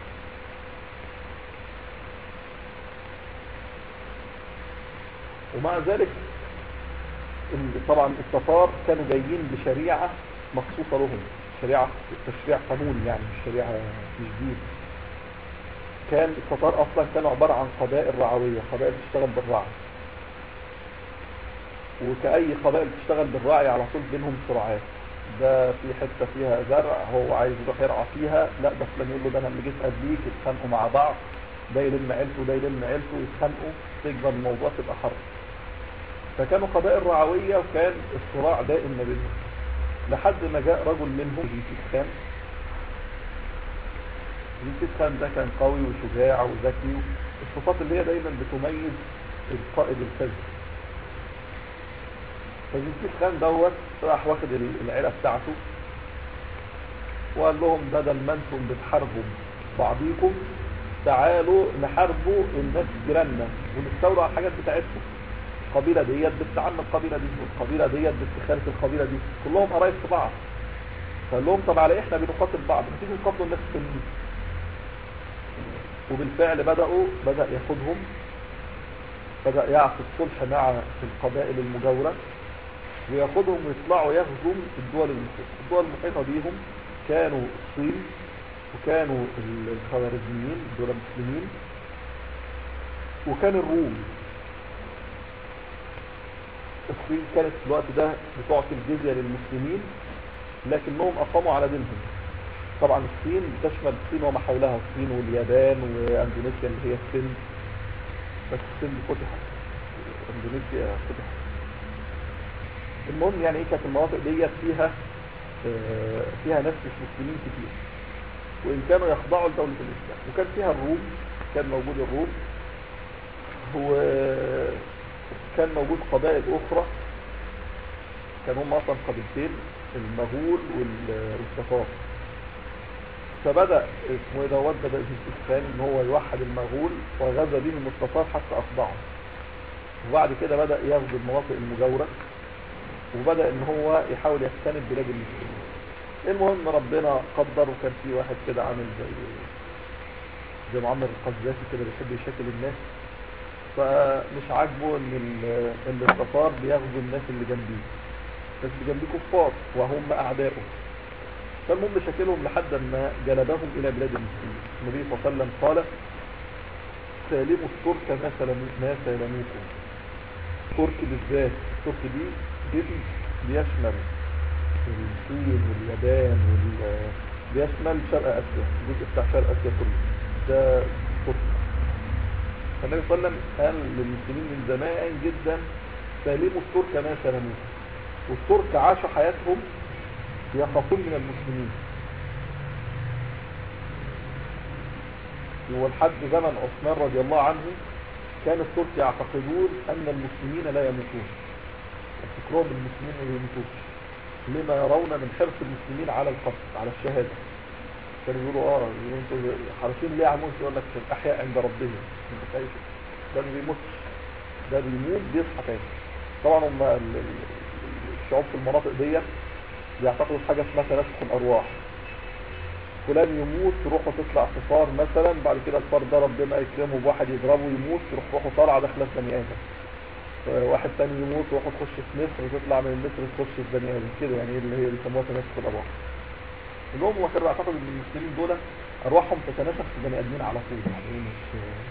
S2: ومع ذلك طبعا التتار كانوا جايين بشريعة مخصوصة لهم شريعة تشريع قانون يعني مش شريعة مش دين كان التتار اصلا كانوا عبارة عن قبائل رعوية قبائل تشتغل بالرعي وكأي قبائل تشتغل بالرعي على طول بينهم صراعات ده في حتة فيها زرع هو عايز يروح يرعى فيها لا بس لما يقول له ده انا اللي جيت قبليك يتخانقوا مع بعض ده يلم عيلته ده يلم عيلته يتخانقوا تكبر الموضوع تبقى حرب فكانوا قبائل رعوية وكان الصراع دائم ما بينهم لحد ما جاء رجل منهم جنكيز خان جنكيز خان ده كان قوي وشجاع وذكي الصفات اللي هي دايما بتميز القائد الفذ فجنكيز خان دوت راح واخد العيلة بتاعته وقال لهم بدل ما انتم بتحاربوا بعضيكم تعالوا نحاربوا الناس جيراننا ونستولوا على الحاجات بتاعتكم القبيلة ديت بتعمل القبيلة دي والقبيلة ديت بتخالف القبيلة دي كلهم قرايب في بعض فقال لهم طب على احنا بنقاتل بعض ما تيجي نقاتلوا الناس التانيين وبالفعل بدأوا بدأ ياخدهم بدأ يعقد صلح مع القبائل المجاورة وياخدهم ويطلعوا يغزوا الدول المحيطة الدول المحيطة بيهم كانوا الصين وكانوا الخوارزميين دول المسلمين وكان الروم الصين كانت في الوقت ده بتعطي الجزية للمسلمين لكنهم أقاموا على دينهم طبعا الصين تشمل الصين وما حولها الصين واليابان واندونيسيا اللي هي السند بس السند فتحت اندونيسيا فتحت المهم يعني ايه كانت المناطق ديت فيها اه فيها ناس مش مسلمين كتير وان كانوا يخضعوا لدولة الاسلام وكان فيها الروم كان موجود الروم هو كان موجود قبائل اخرى كان هم اصلا قبيلتين المغول والتتار فبدأ اسمه ايه دوت بدأ الثاني ان هو يوحد المغول وغزا بهم التتار حتى اصبعهم وبعد كده بدأ ياخد المناطق المجاورة وبدأ ان هو يحاول يستند بلاد المسلمين المهم ربنا قدر وكان في واحد كده عامل زي زي معمر القذافي كده بيحب يشكل الناس فمش عاجبه ان ان التتار بياخدوا الناس اللي جنبيه الناس اللي جنبيه كفار وهم اعدائه فالمهم شكلهم لحد ما جلبهم الى بلاد المسلمين النبي صلى الله عليه وسلم قال سالموا الترك ما سلموا ما سالموكم ترك بالذات الترك دي جسم بيشمل والصين واليابان وال بيشمل شرق اسيا الجزء بتاع شرق اسيا كله ده تركيا فالنبي صلى الله عليه وسلم قال للمسلمين من زمان جدا سالموا الترك ما سلموه والترك عاشوا حياتهم يخافون من المسلمين ولحد زمن عثمان رضي الله عنه كان الترك يعتقدون ان المسلمين لا يموتون فكرهم المسلمين ما يموتوش لما يرون من حرص المسلمين على القتل على الشهاده كانوا يقولوا اه يقولوا انتوا حريصين ليه على الموت يقول لك الاحياء عند ربهم انت شايف ده ما بيموتش ده بيموت بيصحى تاني طبعا هم ال- ال- الشعوب في المناطق ديت بيعتقدوا في حاجه اسمها تناسخ الارواح فلان يموت تروحوا تطلع في فار مثلا بعد كده الفار ده ربنا يكرمه بواحد يضربه يموت تروح روحه طالعه داخله في بني ادم واحد تاني يموت روحه تخش في مصر وتطلع من مصر تخش في بني ادم كده يعني اللي هي بيسموها تناسخ الارواح الام وكانوا يعتقدوا ان المسلمين دول ارواحهم تتناسخ في بني ادمين على طول يعني إيه مش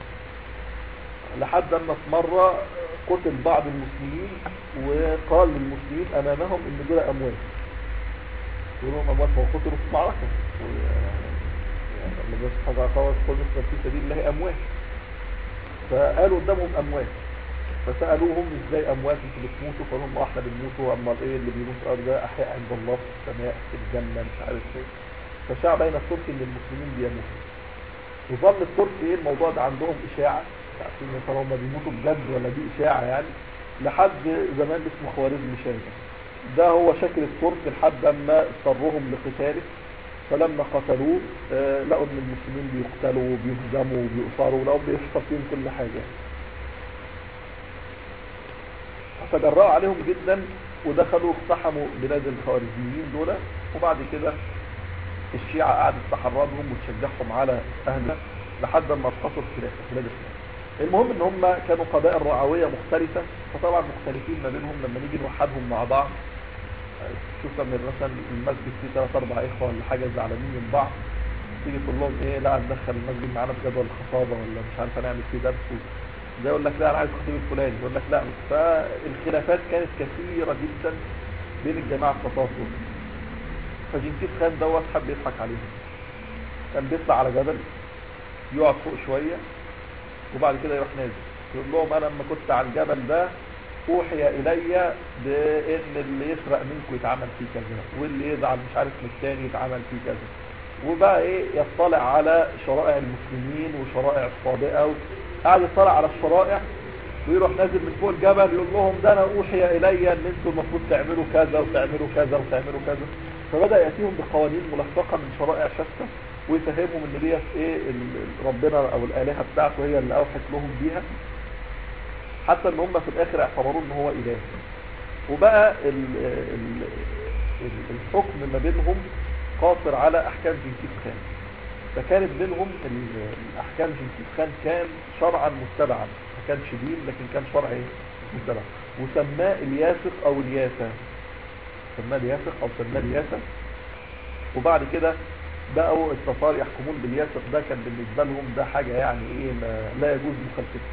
S2: لحد اما في مره قتل بعض المسلمين وقال للمسلمين امامهم ان دول اموات يقولوا لهم اموات هو قتلوا في معركه يعني لما بس حاجه قوات قل في سبيل الله اموات فقالوا قدامهم اموات فسالوهم ازاي اموات انتوا بتموتوا فقالوا لهم احنا بنموتوا اما ايه اللي بيموت الارض ده احياء عند الله في السماء في الجنه مش عارف ايه فشاع بين الترك ان المسلمين بيموتوا وظل الترك ايه الموضوع ده عندهم اشاعه عارفين مثلا هم بيموتوا بجد ولا دي اشاعه يعني لحد زمان اسمه خوارزم شاه ده هو شكل الترك لحد اما اضطروهم لقتاله فلما قتلوه آه لقوا ان المسلمين بيقتلوا وبيهزموا وبيؤثروا لقوا بيحصل فيهم كل حاجه فجرأوا عليهم جدا ودخلوا اقتحموا بلاد الخوارزميين دول وبعد كده الشيعة قعدت تحرضهم وتشجعهم على أهلها لحد ما ارتقوا الخلافة بلاد الخلافة المهم ان هم كانوا قبائل رعوية مختلفة فطبعا مختلفين ما بينهم لما نيجي نوحدهم مع بعض شوف لما مثلا المسجد فيه ثلاث اربع اخوة ولا حاجة زعلانين من بعض تيجي تقول لهم ايه لا ندخل المسجد معانا في جدول الخطابة ولا مش عارف هنعمل فيه درس ده يقول لك لا انا عايز الخطيب الفلاني يقول لك لا فالخلافات كانت كثيرة جدا بين الجماعة التطاف دول فجنكيز خان دوت حب يضحك عليهم كان بيطلع على جبل يقعد فوق شوية وبعد كده يروح نازل يقول لهم انا لما كنت على الجبل ده اوحي الي بان اللي يسرق منكم يتعمل فيه كذا واللي يزعل مش عارف من الثاني يتعمل فيه كذا وبقى ايه يطلع على شرائع المسلمين وشرائع الصابئه قاعد يطلع على الشرائع ويروح نازل من فوق الجبل يقول لهم ده انا اوحي الي ان انتم المفروض تعملوا كذا وتعملوا كذا وتعملوا كذا فبدا ياتيهم بقوانين ملفقه من شرائع شتى ويفهمهم ان ديت ايه ربنا او الالهه بتاعته هي اللي اوحت لهم بيها حتى ان هم في الاخر اعتبروه ان هو اله وبقى ال ال ال الحكم ما بينهم قاصر على احكام جنكيز خان فكانت بينهم الاحكام جنكيز خان كان شرعا متبعا ما كانش دين لكن كان شرع متبع وسماه الياسق او الياسا سماه الياسق او سماه الياسا وبعد كده بقوا التتار يحكمون بالياسق ده كان بالنسبه لهم ده حاجه يعني ايه ما لا يجوز مخالفتها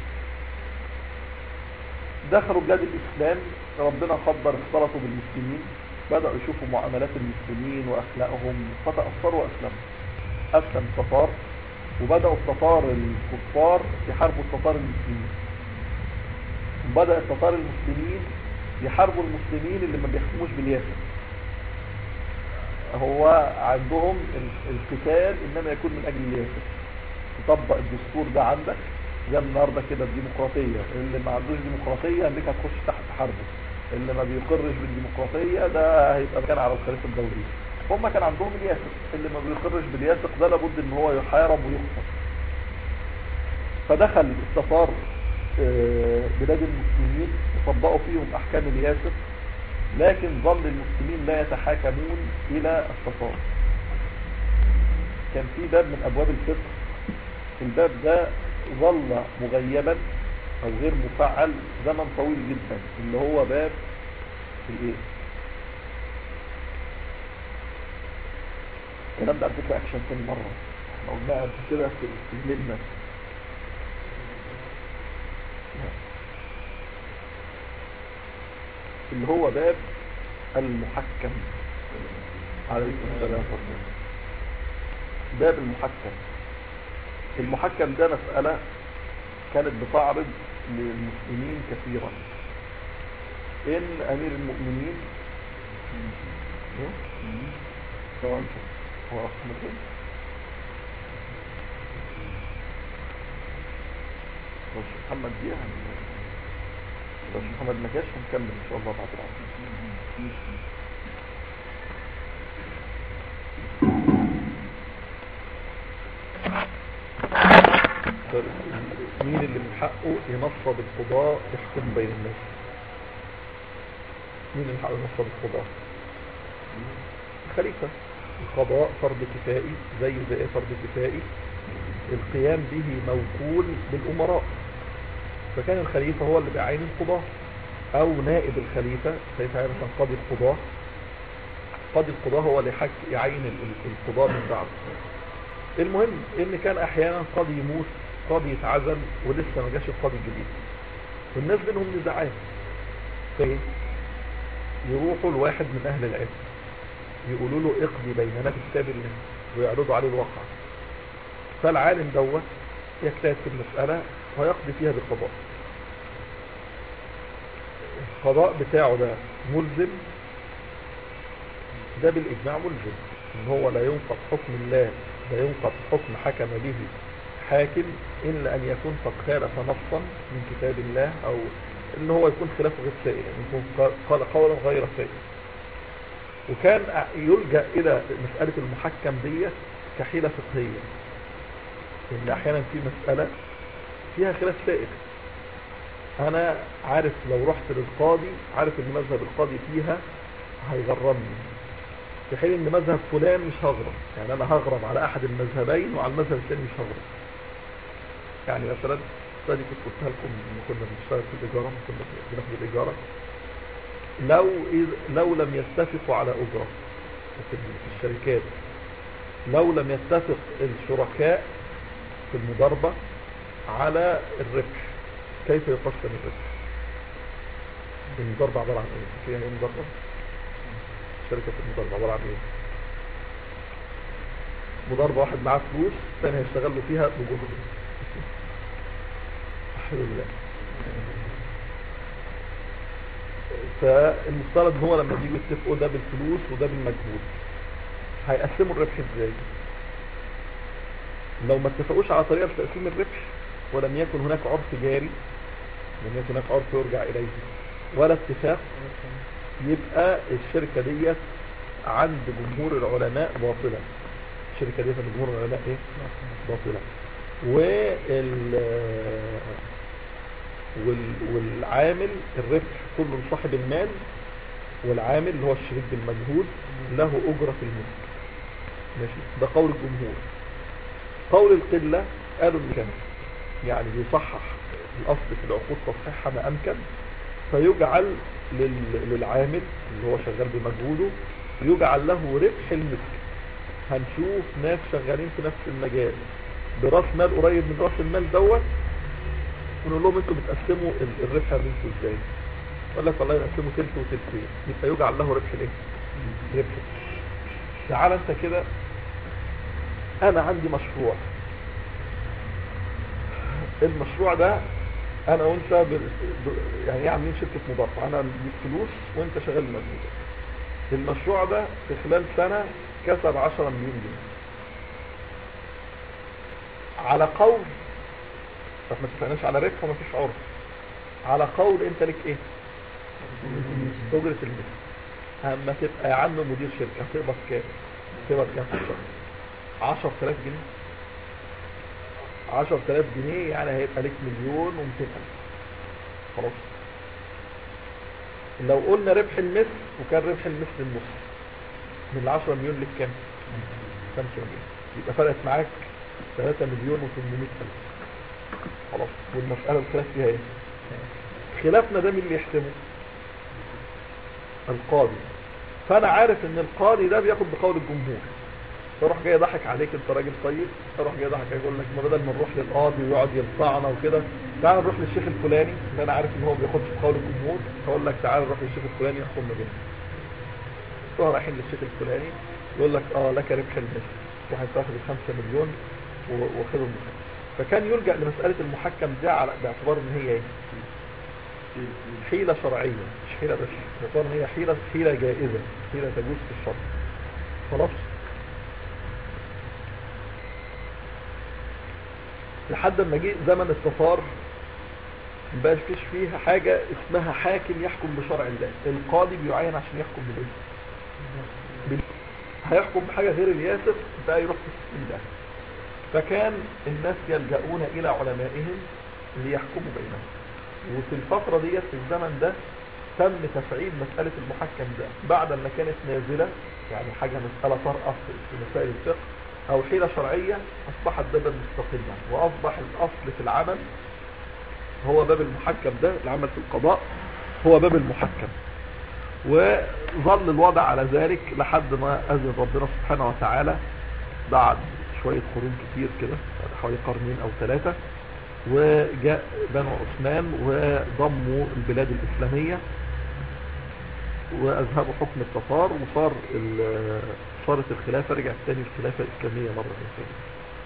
S2: دخلوا بلاد الاسلام ربنا قدر اختلطوا بالمسلمين بدأوا يشوفوا معاملات المسلمين واخلاقهم فتأثروا واسلموا اسلم التتار وبدأوا التتار الكفار يحاربوا التتار المسلمين وبدأ التتار المسلمين يحاربوا المسلمين اللي ما بيحكموش بالياسر هو عندهم القتال انما يكون من اجل الياسر تطبق الدستور ده عندك زي النهارده كده الديمقراطيه اللي ما عندوش ديمقراطيه امريكا هتخش تحت حربه اللي ما بيقرش بالديمقراطيه ده هيبقى مكان على الخريطه الدوليه هم كان عندهم الياسق اللي ما بيقرش بالياسق ده لابد ان هو يحارب ويقتل فدخل التتار بلاد المسلمين وطبقوا فيهم احكام الياسق لكن ظل المسلمين لا يتحاكمون الى التتار كان في باب من ابواب الفقه الباب ده ظل مغيبا او غير مفعل زمن طويل جدا اللي هو باب الايه الكلام ده على فكره اكشن تاني مره احنا قلناها قبل كده في الملنا اللي هو باب المحكم عليكم السلام ورحمة الله باب المحكم المحكم ده مسألة كانت بتعرض للمسلمين كثيرا ان امير المؤمنين هو انت هو احمد بس محمد دي هن... بس محمد ما جاش هنكمل ان شاء الله بعد العصر مين اللي من حقه ينصب القضاء يحكم بين الناس مين اللي من حقه ينصب القضاء الخليفة القضاء فرض كفائي زي زي ايه فرض كفائي القيام به موكول بالأمراء فكان الخليفة هو اللي بيعين القضاء أو نائب الخليفة خليفة يعني مثلا قاضي القضاء قاضي القضاء هو اللي حك يعين ال- ال- القضاء من بعده المهم ان كان احيانا قاضي يموت قاضي يتعزل ولسه ما جاش القاضي الجديد والناس بينهم نزاعات فايه يروحوا لواحد من اهل العلم يقولوا له اقضي بيننا كتاب الله ويعرضوا عليه الواقع فالعالم دوت يجتهد في المسألة ويقضي فيها بالقضاء القضاء بتاعه ده ملزم ده بالإجماع ملزم ان هو لا ينقض حكم الله لا ينقض حكم حكم به حاكم إلا أن يكون قد خالف نصا من كتاب الله أو ان هو يكون خلافه غير سائل يعني يكون قال قولا غير سائل وكان يلجأ إلى مسألة المحكم دي كحيلة فقهية إن أحيانا في مسألة فيها خلاف سائل أنا عارف لو رحت للقاضي عارف إن مذهب القاضي فيها هيغرمني في حين إن مذهب فلان مش هغرم يعني أنا هغرم على أحد المذهبين وعلى المذهب الثاني مش هغرم يعني مثلا دي كنت قلتها لكم لما كنا بنشتغل في الإيجارة كنا بناخد الإيجارة لو إذ لو لم يتفقوا على أجرة في الشركات لو لم يتفق الشركاء في المضاربة على الربح كيف يقسم الربح المضاربة عبارة عن ايه فيها ايه مضاربة شركة المضاربة عبارة عن ايه مضاربة واحد معاه فلوس ثاني هيشتغل له فيها بجهد الحمد لله فالمفترض ان هو لما بيجوا يتفقوا ده بالفلوس وده بالمجهود هيقسموا الربح ازاي لو ما اتفقوش على طريقه لتقسيم الربح ولم يكن هناك عرف جاري لم يكن هناك عرف يرجع اليه ولا اتفاق يبقى الشركه ديت عند جمهور العلماء باطله الشركه ديت عند جمهور العلماء ايه باطله وال وال... والعامل الربح كله لصاحب المال والعامل اللي هو الشريك بالمجهود له أجرة المثل ماشي ده قول الجمهور قول القلة قالوا ان كان يعني يصحح الأصل في العقود تصحيحها ما أمكن فيجعل لل... للعامل اللي هو شغال بمجهوده يجعل له ربح المثل هنشوف ناس شغالين في نفس المجال براس مال قريب من راس المال دوت ونقول لهم انتوا بتقسموا الربح بينكم ازاي يقول لك والله نقسمه تلت وتلتين يبقى يجعل له ربح الايه ربح تعال انت كده انا عندي مشروع المشروع ده انا وانت ب... ب... يعني ايه عاملين شركه مضاربه انا بديك فلوس وانت شغال مجهود المشروع ده في خلال سنه كسب 10 مليون جنيه على قول طب ما تفهمناش على ربح وما فيش عرف على قول انت لك ايه اجرة المثل اما تبقى يا عم مدير شركة هتقبض كام تقبض كام في الشهر 10000 جنيه 10000 جنيه يعني هيبقى لك مليون و200 الف خلاص لو قلنا ربح المثل وكان ربح المثل النص من ال 10 مليون لك كام 5 مليون يبقى فرقت معاك 3 مليون و800 الف خلاص والمسألة الخلاف فيها ايه خلافنا ده مين اللي يحسمه القاضي فانا عارف ان القاضي ده بياخد بقول الجمهور فاروح جاي ضحك عليك انت راجل طيب اروح جاي ضحك يقول لك ما بدل ما نروح للقاضي ويقعد يلطعنا وكده تعال نروح للشيخ الفلاني اللي انا عارف ان هو بياخدش بقول الجمهور فاقول لك تعال نروح للشيخ الفلاني يحكم بينا اشتروا رايحين للشيخ الفلاني يقول لك اه لك ربح المثل واحد تاخد الخمسة مليون و- وخدهم منك. فكان يلجأ لمسألة المحكم دي على باعتبار ان هي ايه حيلة شرعية مش حيلة بس باعتبار ان هي حيلة حيلة جائزة حيلة تجوز في الشرع خلاص لحد ما جه زمن التتار مبقاش فيش فيها حاجة اسمها حاكم يحكم بشرع الله القاضي بيعين عشان يحكم بالايه بال- هيحكم بحاجة غير الياسر ده يروح في السبيل ده فكان الناس يلجؤون إلى علمائهم ليحكموا بينهم وفي الفترة ديت في الزمن ده تم تفعيل مسألة المحكم ده بعد ما كانت نازلة يعني حاجة مسألة طرأة في في مسائل الفقه أو حيلة شرعية أصبحت بابا مستقلا وأصبح الأصل في العمل هو باب المحكم ده العمل في القضاء هو باب المحكم وظل الوضع على ذلك لحد ما أذن ربنا سبحانه وتعالى بعد شوية قرون كتير كده بعد حوالي قرنين أو ثلاثة وجاء بنو عثمان وضموا البلاد الإسلامية وأذهبوا حكم التتار وصار ال- صارت الخلافة رجعت تاني الخلافة الإسلامية مرة ثانية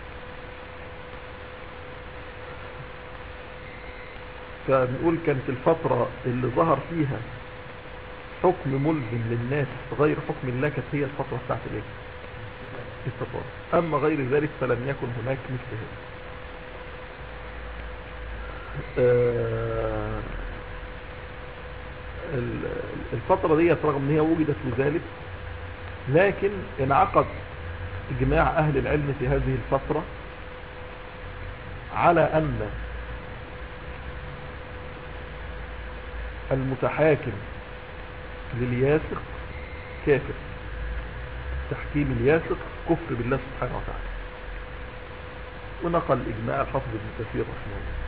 S2: فبنقول كانت الفترة اللي ظهر فيها حكم ملزم للناس غير حكم الله كانت هي الفترة بتاعت الايه التطار اما غير ذلك فلم يكن هناك مثل هذا آه، ال- الفترة دي رغم ان هي وجدت لذلك لكن انعقد اجماع اهل العلم في هذه الفترة على ان المتحاكم للياسق كافر تحكيم الياسق كفر بالله سبحانه وتعالى ونقل إجماع الحافظ ابن كثير رحمه الله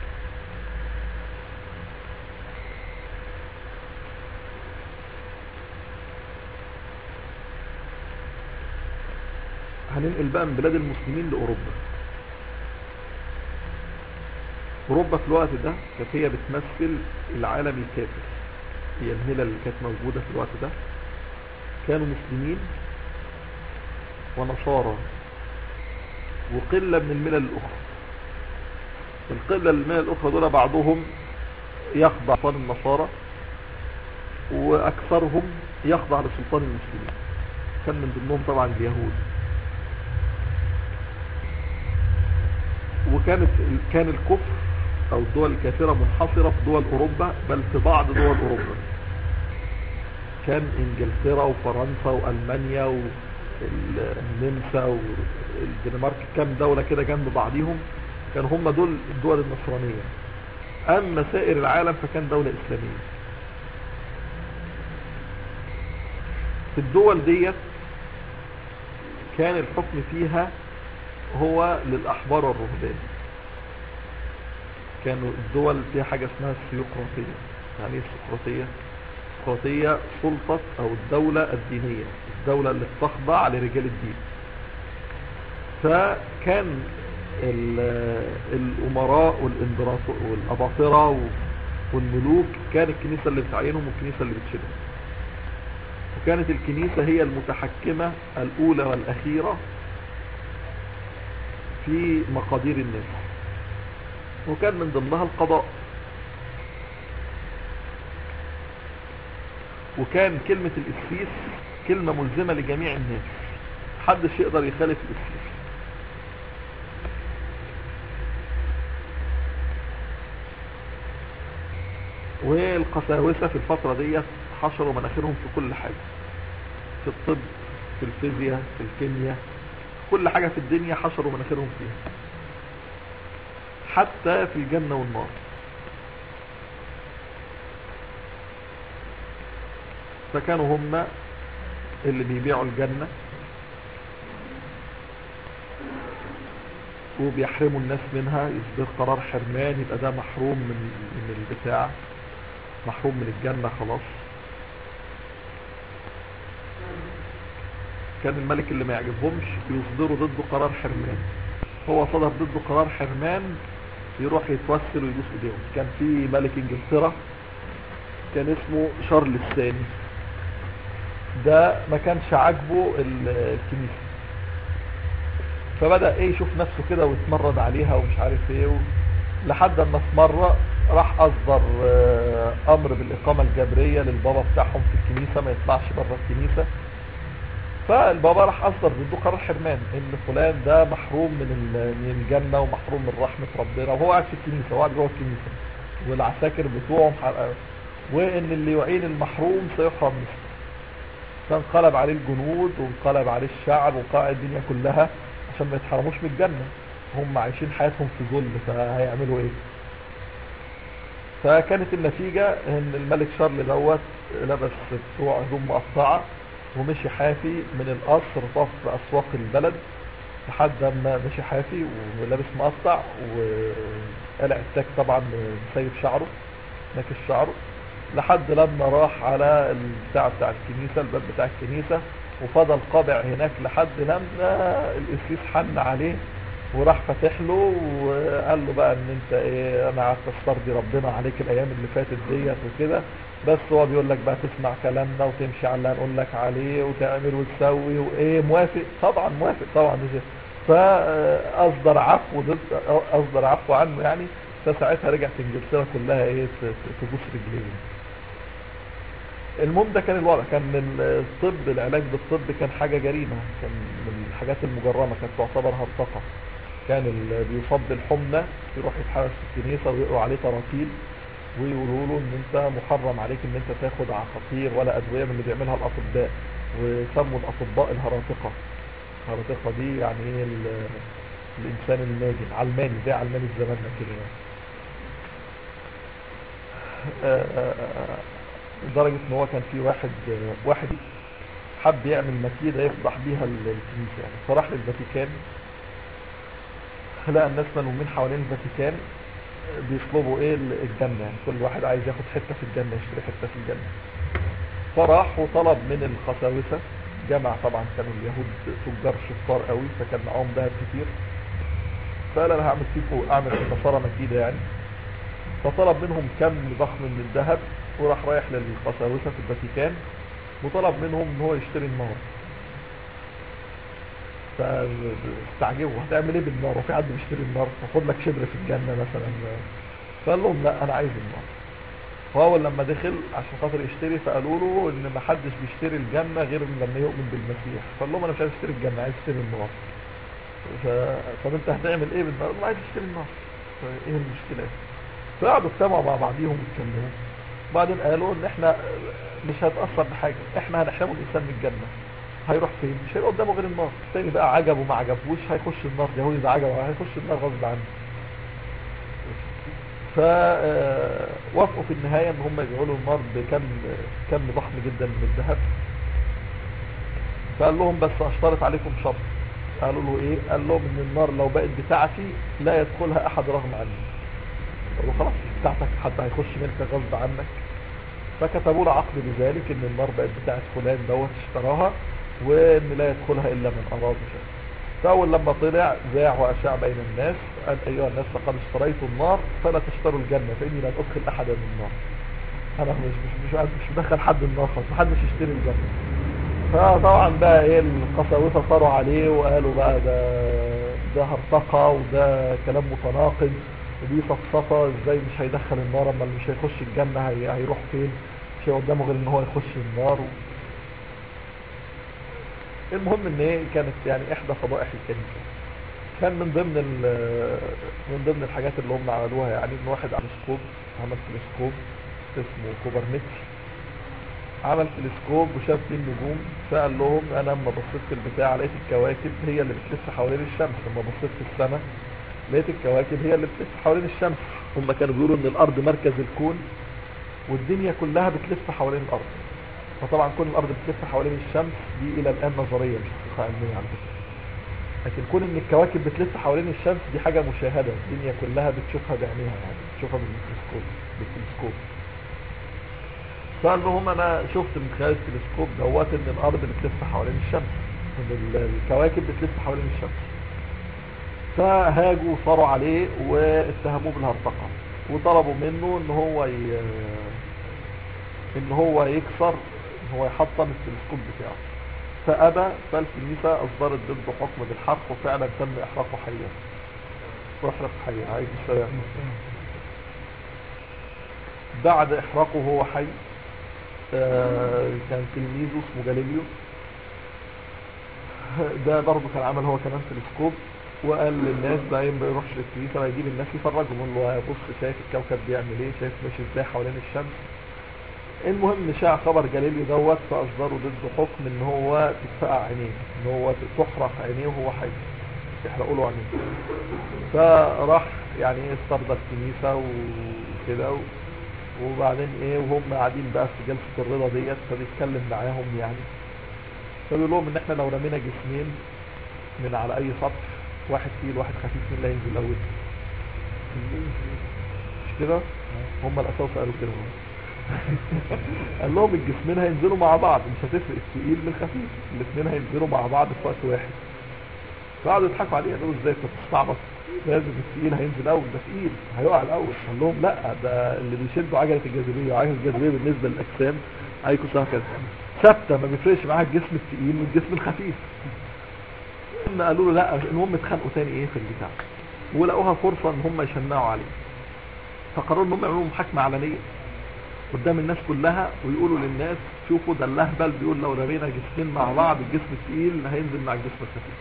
S2: هننقل بقى من بلاد المسلمين لأوروبا أوروبا في الوقت ده كانت هي بتمثل العالم الكافر هي الهلة اللي كانت موجودة في الوقت ده كانوا مسلمين ونصارى وقلة من الملل الأخرى القلة من الملل الأخرى دول بعضهم يخضع لسلطان النصارى وأكثرهم يخضع لسلطان المسلمين كان من ضمنهم طبعا اليهود وكانت كان الكفر او الدول الكافرة منحصرة في دول اوروبا بل في بعض دول اوروبا كان انجلترا وفرنسا والمانيا والنمسا والدنمارك كام دولة كده جنب بعضيهم كان هم دول الدول النصرانية اما سائر العالم فكان دولة اسلامية في الدول ديت كان الحكم فيها هو للأحبار والرهبان كانوا الدول فيها حاجة اسمها السيقراطية يعني ايه السيقراطية السيقراطية سلطة أو الدولة الدينية الدولة اللي بتخضع لرجال الدين فكان ال- الأمراء والإمبراطور والأباطرة والملوك كان الكنيسة اللي بتعينهم والكنيسة اللي بتشيلهم وكانت الكنيسة هي المتحكمة الأولى والأخيرة في مقادير الناس وكان من ضمنها القضاء وكان كلمة الإسفيس كلمة ملزمة لجميع الناس محدش يقدر يخالف الإسفيس والقساوسة في الفترة دي حشروا مناخيرهم في كل حاجة في الطب في الفيزياء في الكيمياء كل حاجة في الدنيا حشروا مناخيرهم فيها حتى في الجنة والنار فكانوا هم اللي بيبيعوا الجنة وبيحرموا الناس منها يصدر قرار حرمان يبقى ده محروم من من البتاع محروم من الجنة خلاص كان الملك اللي ما يعجبهمش يصدروا ضده قرار حرمان هو صدر ضده قرار حرمان يروح يتوسل ويدوس ايديهم كان في ملك انجلترا كان اسمه شارل الثاني ده ما كانش عاجبه ال- الكنيسة فبدأ ايه يشوف نفسه كده ويتمرد عليها ومش عارف ايه و... لحد اما في مرة راح اصدر آه، امر بالاقامة الجبرية للبابا بتاعهم في الكنيسة ما يطلعش بره الكنيسة فالبابا راح اصدر ضده قرار حرمان ان فلان ده محروم من ال- من الجنة ومحروم من رحمة ربنا وهو قاعد في الكنيسة وهو قاعد جوه الكنيسة والعساكر بتوعهم حرقوا وان اللي يعين المحروم سيحرم مثله فانقلب عليه الجنود وانقلب عليه الشعب وقاع الدنيا كلها عشان ما يتحرموش من الجنة هم عايشين حياتهم في ذل فهيعملوا ايه فكانت النتيجة ان الملك شارل دوت لبس بتوع هدوم مقطعة ومشي حافي من القصر طاف في اسواق البلد لحد ما مشي حافي ولابس مقطع وقلع التاج طبعا سايب شعره ناكش شعره لحد لما راح على البتاع بتاع الكنيسة الباب بتاع الكنيسة وفضل قابع هناك لحد لما القسيس حن عليه وراح فاتح له وقال له بقى ان انت ايه انا قعدت استرضي ربنا عليك الايام اللي فاتت ديت وكده بس هو بيقول لك بقى تسمع كلامنا وتمشي على اللي هنقول لك عليه وتعمل وتسوي وايه موافق طبعا موافق طبعا مش فاصدر عفو ضد اصدر عفو عنه يعني فساعتها رجعت انجلترا كلها ايه ت- ت- تبوس رجليه المهم ده كان الوضع كان الطب العلاج بالطب كان حاجة جريمة كان من الحاجات المجرمة كانت تعتبر هرطقة كان اللي بيصاب بالحمى يروح يتحبس في الكنيسة ويقروا عليه تراتيل ويقولوا له ان انت محرم عليك ان انت تاخد عقاقير ولا ادوية من اللي بيعملها الاطباء وسموا الاطباء الهراطقة الهراطقة دي يعني ايه ال- الانسان الناجم علماني زي علماني في زماننا كده يعني. آه، آه، آه، لدرجة ان هو كان في واحد آه، واحد حب يعمل مكيدة يفضح بيها ال- الكنيسة يعني فراح للفاتيكان لقى الناس ملمومين حوالين الفاتيكان آه، بيطلبوا ايه ال- الجنة يعني كل واحد عايز ياخد حتة في الجنة يشتري حتة في الجنة فراح وطلب من القساوسة جمع طبعا كانوا اليهود تجار شطار قوي فكان معاهم ذهب كتير فقال انا هعمل فيكم اعمل في النصارى مكيدة يعني فطلب منهم كم ضخم من الذهب وراح رايح للقساوسة في الفاتيكان وطلب منهم ان هو يشتري النار فاستعجبوا هتعمل ايه بالنار وفي حد بيشتري النار تاخد لك شبر في الجنة مثلا فقال لهم لا انا عايز النار فاول لما دخل عشان خاطر يشتري فقالوا له ان ما حدش بيشتري الجنة غير لما يؤمن بالمسيح فقال لهم انا مش عايز اشتري الجنة عايز اشتري النار ف... طب انت هتعمل ايه بالنار؟ قال له عايز اشتري النار فايه المشكلة فقعدوا اجتمعوا مع بعضيهم يتكلموا بعدين قالوا ان احنا مش هتأثر بحاجة احنا هنحرمه الانسان من الجنة هيروح فين مش هيبقى قدامه غير النار التاني بقى عجبه ما عجبوش هيخش النار يهودي ده عجبه هيخش النار غصب عنه فوافقوا في النهاية ان هم يبيعوا له النار بكم كم ضخم جدا من الذهب فقال لهم بس اشترط عليكم شرط قالوا له ايه قال لهم ان النار لو بقت بتاعتي لا يدخلها احد رغم عني قالوا خلاص بتاعتك حد هيخش منك غصب عنك فكتبوا له عقد بذلك ان النار بقت بتاعت فلان دوت اشتراها وان لا يدخلها الا من اراد شيء فاول لما طلع ذاع واشاع بين الناس قال ايها الناس لقد اشتريتوا النار فلا تشتروا الجنه فاني لن ادخل احدا من النار انا مش مش مش, مش مدخل حد النار خالص محدش يشتري الجنه فطبعا بقى ايه القساوسه صاروا عليه وقالوا بقى ده ده هرطقه وده كلام متناقض ودي سفسطه ازاي مش هيدخل النار اما اللي مش هيخش الجنه هي هيروح فين مش هيبقى قدامه غير ان هو يخش النار و... المهم ان ايه كانت يعني احدى فضائح الكنيسه كان من ضمن من ضمن الحاجات اللي هم عملوها يعني ان واحد عمل تلسكوب عمل تلسكوب اسمه كوبرنيكس عمل تلسكوب وشاف فيه النجوم فقال لهم انا لما بصيت في البتاع لقيت الكواكب هي اللي بتلف حوالين الشمس لما بصيت في السماء لقيت الكواكب هي اللي بتلف حوالين الشمس هم كانوا بيقولوا ان الارض مركز الكون والدنيا كلها بتلف حوالين الارض فطبعا كون الارض بتلف حوالين الشمس دي الى الان نظريه مش حقيقه علميه على فكره لكن كون ان الكواكب بتلف حوالين الشمس دي حاجه مشاهده الدنيا كلها بتشوفها بعينيها يعني بتشوفها بالتلسكوب بالتلسكوب فقال لهم انا شفت من خلال التلسكوب دوت ان الارض بتلف حوالين الشمس ان الكواكب بتلف حوالين الشمس فهاجوا وصاروا عليه واتهموه بالهرطقه وطلبوا منه ان هو ي... ان هو يكسر ان هو يحطم التلسكوب بتاعه فابى فالكنيسه اصدرت ضده حكم بالحرق وفعلا تم احراقه حيا واحرق حيا عليه السلام بعد احراقه وهو حي آه، كان تلميذه اسمه جاليليو ده برضه كان عمل هو كمان تلسكوب وقال للناس بقى ما يروحش للكنيسه بقى يجيب الناس يفرجهم يقول له بص شايف الكوكب بيعمل ايه شايف ماشي ازاي حوالين الشمس المهم شاع خبر جاليليو دوت فاصدروا ضده حكم ان هو تتفقع عينيه ان هو تحرق عينيه وهو حي يحرقوا له عينيه فراح يعني ايه استرضى الكنيسه وكده و- وبعدين ايه وهم قاعدين بقى في جلسه الرضا ديت فبيتكلم معاهم يعني فبيقول لهم ان احنا لو رمينا جسمين من على اي سطح واحد تقيل واحد خفيف مين اللي هينزل الاول مش كده هم الاساس قالوا كده قال لهم الجسمين هينزلوا مع بعض مش هتفرق التقيل من الخفيف الاثنين هينزلوا مع بعض في وقت واحد فقعدوا يضحكوا عليه قالوا ازاي انت بتستعبط لازم التقيل هينزل اول ده تقيل هيقع الاول قال لهم لا ده اللي بيشدوا عجله الجاذبيه وعجله الجاذبيه بالنسبه للاجسام هيكون هكذا ثابته ما بيفرقش معاها الجسم التقيل من الجسم الخفيف هم قالوا له لا المهم اتخانقوا تاني ايه في البتاع ولقوها فرصه ان هم يشنعوا عليه فقرروا ان هم يعملوا محاكمه علنيه قدام الناس كلها ويقولوا للناس شوفوا ده اللهبل بيقول لو رمينا جسمين مع بعض الجسم الثقيل هينزل مع الجسم الخفيف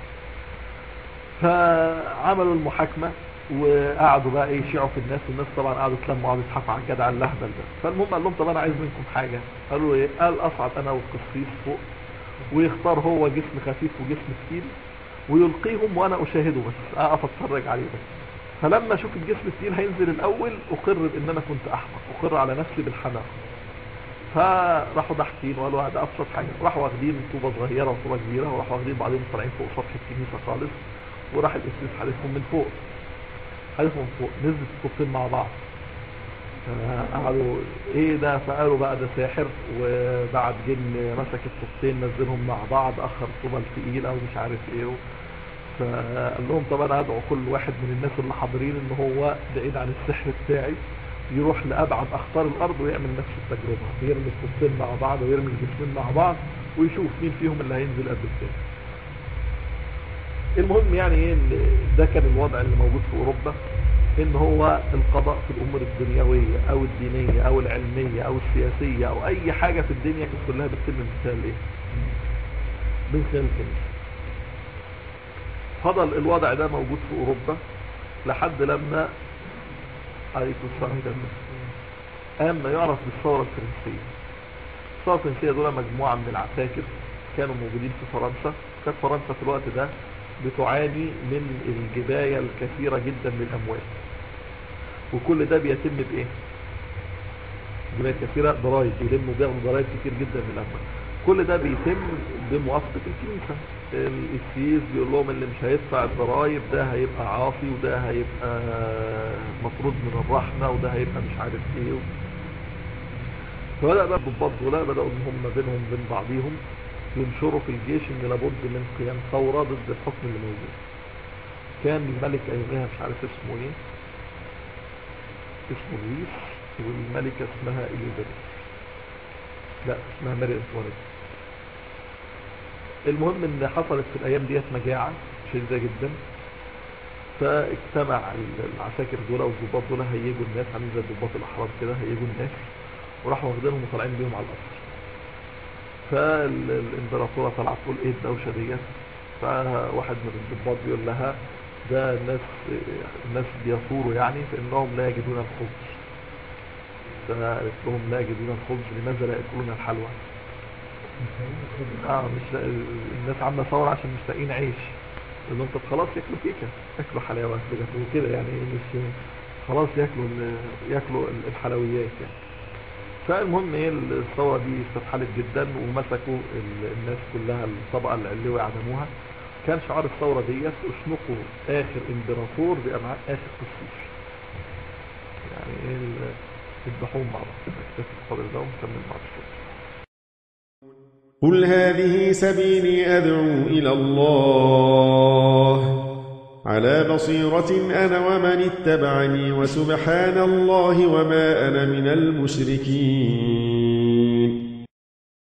S2: فعملوا المحاكمه وقعدوا بقى ايه يشيعوا في الناس والناس طبعا قعدوا يتلموا وقعدوا يضحكوا على الجدع اللهبل ده فالمهم قال لهم طب انا عايز منكم حاجه قالوا له ايه قال اصعد انا والقسيس فوق ويختار هو جسم خفيف وجسم ثقيل ويلقيهم وانا اشاهده بس اقف اتفرج عليه بس فلما اشوف الجسم الثقيل هينزل الاول اقر بان انا كنت احمق اقر على نفسي بالحماقه فراحوا ضاحكين وقالوا هذا ابسط حاجه راحوا واخدين طوبه صغيره وطوبه كبيره وراحوا واخدين بعضهم طالعين فوق سطح الكنيسه خالص وراح القسيس حادفهم من فوق حادفهم من فوق نزلت الطوبتين مع بعض قعدوا ايه ده فقالوا بقى ده ساحر وبعد جن مسك الطوبتين نزلهم مع بعض اخر الطوبه الثقيله ومش عارف ايه فقال لهم طب انا ادعو كل واحد من الناس اللي حاضرين ان هو بعيد عن السحر بتاعي يروح لابعد اخطار الارض ويعمل نفس التجربه يرمي الطوبتين مع بعض ويرمي الجسمين مع بعض ويشوف مين فيهم اللي هينزل قبل الثاني المهم يعني ايه ده كان الوضع اللي موجود في اوروبا ان هو القضاء في الامور الدنيويه او الدينيه او العلميه او السياسيه او اي حاجه في الدنيا كانت كلها بتتم من خلال ايه؟ من خلال الكنيسه. فضل الوضع ده موجود في اوروبا لحد لما عليكم السلام قام ما يعرف بالثوره الفرنسيه. الثوره الفرنسيه دول مجموعه من العساكر كانوا موجودين في فرنسا، كانت فرنسا في الوقت ده بتعاني من الجباية الكثيرة جدا من الأموال وكل ده بيتم بإيه؟ جباية كثيرة ضرائب بيلموا بياخدوا ضرائب كتير جدا من الأموال كل ده بيتم بموافقة الكنيسة السيس بيقول لهم اللي مش هيدفع الضرائب ده هيبقى عاصي وده هيبقى مطرود من الرحمة وده هيبقى مش عارف ايه فبدأ بقى الضباط دول بدأوا ان هم بينهم بين بعضيهم ينشروا في الجيش ان لابد من قيام ثورة ضد الحكم اللي موجود كان الملك ايامها مش عارف اسمه ايه اسمه لويس والملكة اسمها اليزابيث لا اسمها ماري انطوانيت المهم ان حصلت في الايام ديت مجاعة شديدة جدا فاجتمع العساكر دول والضباط دول هيجوا الناس عاملين زي الضباط الاحرار كده هيجوا الناس وراحوا واخدينهم وطالعين بيهم على القصر فالامبراطوره طلعت تقول ايه الدوشه ديت فواحد من الضباط بيقول لها ده الناس الناس بيثوروا يعني فانهم لا يجدون الخبز فقالت لهم لا يجدون الخبز لماذا لا ياكلون الحلوى؟ اه مش الناس عامله ثوره عشان مش لاقيين عيش قال لهم طب خلاص ياكلوا كيكه ياكلوا حلاوه ياكلوا كده يعني مش خلاص ياكلوا ياكلوا الحلويات يعني فالمهم ايه الثوره دي استفحلت جدا ومسكوا الناس كلها الطبقه العلويه عدموها كان شعار الثوره ديت اشنقوا اخر امبراطور بامعاء اخر قسيس يعني ايه الضحوم مع بعض نكتفي بقدر ده ونكمل بعد شويه
S3: قل هذه سبيلي ادعو الى الله على بصيرة أنا ومن اتبعني وسبحان الله وما أنا من المشركين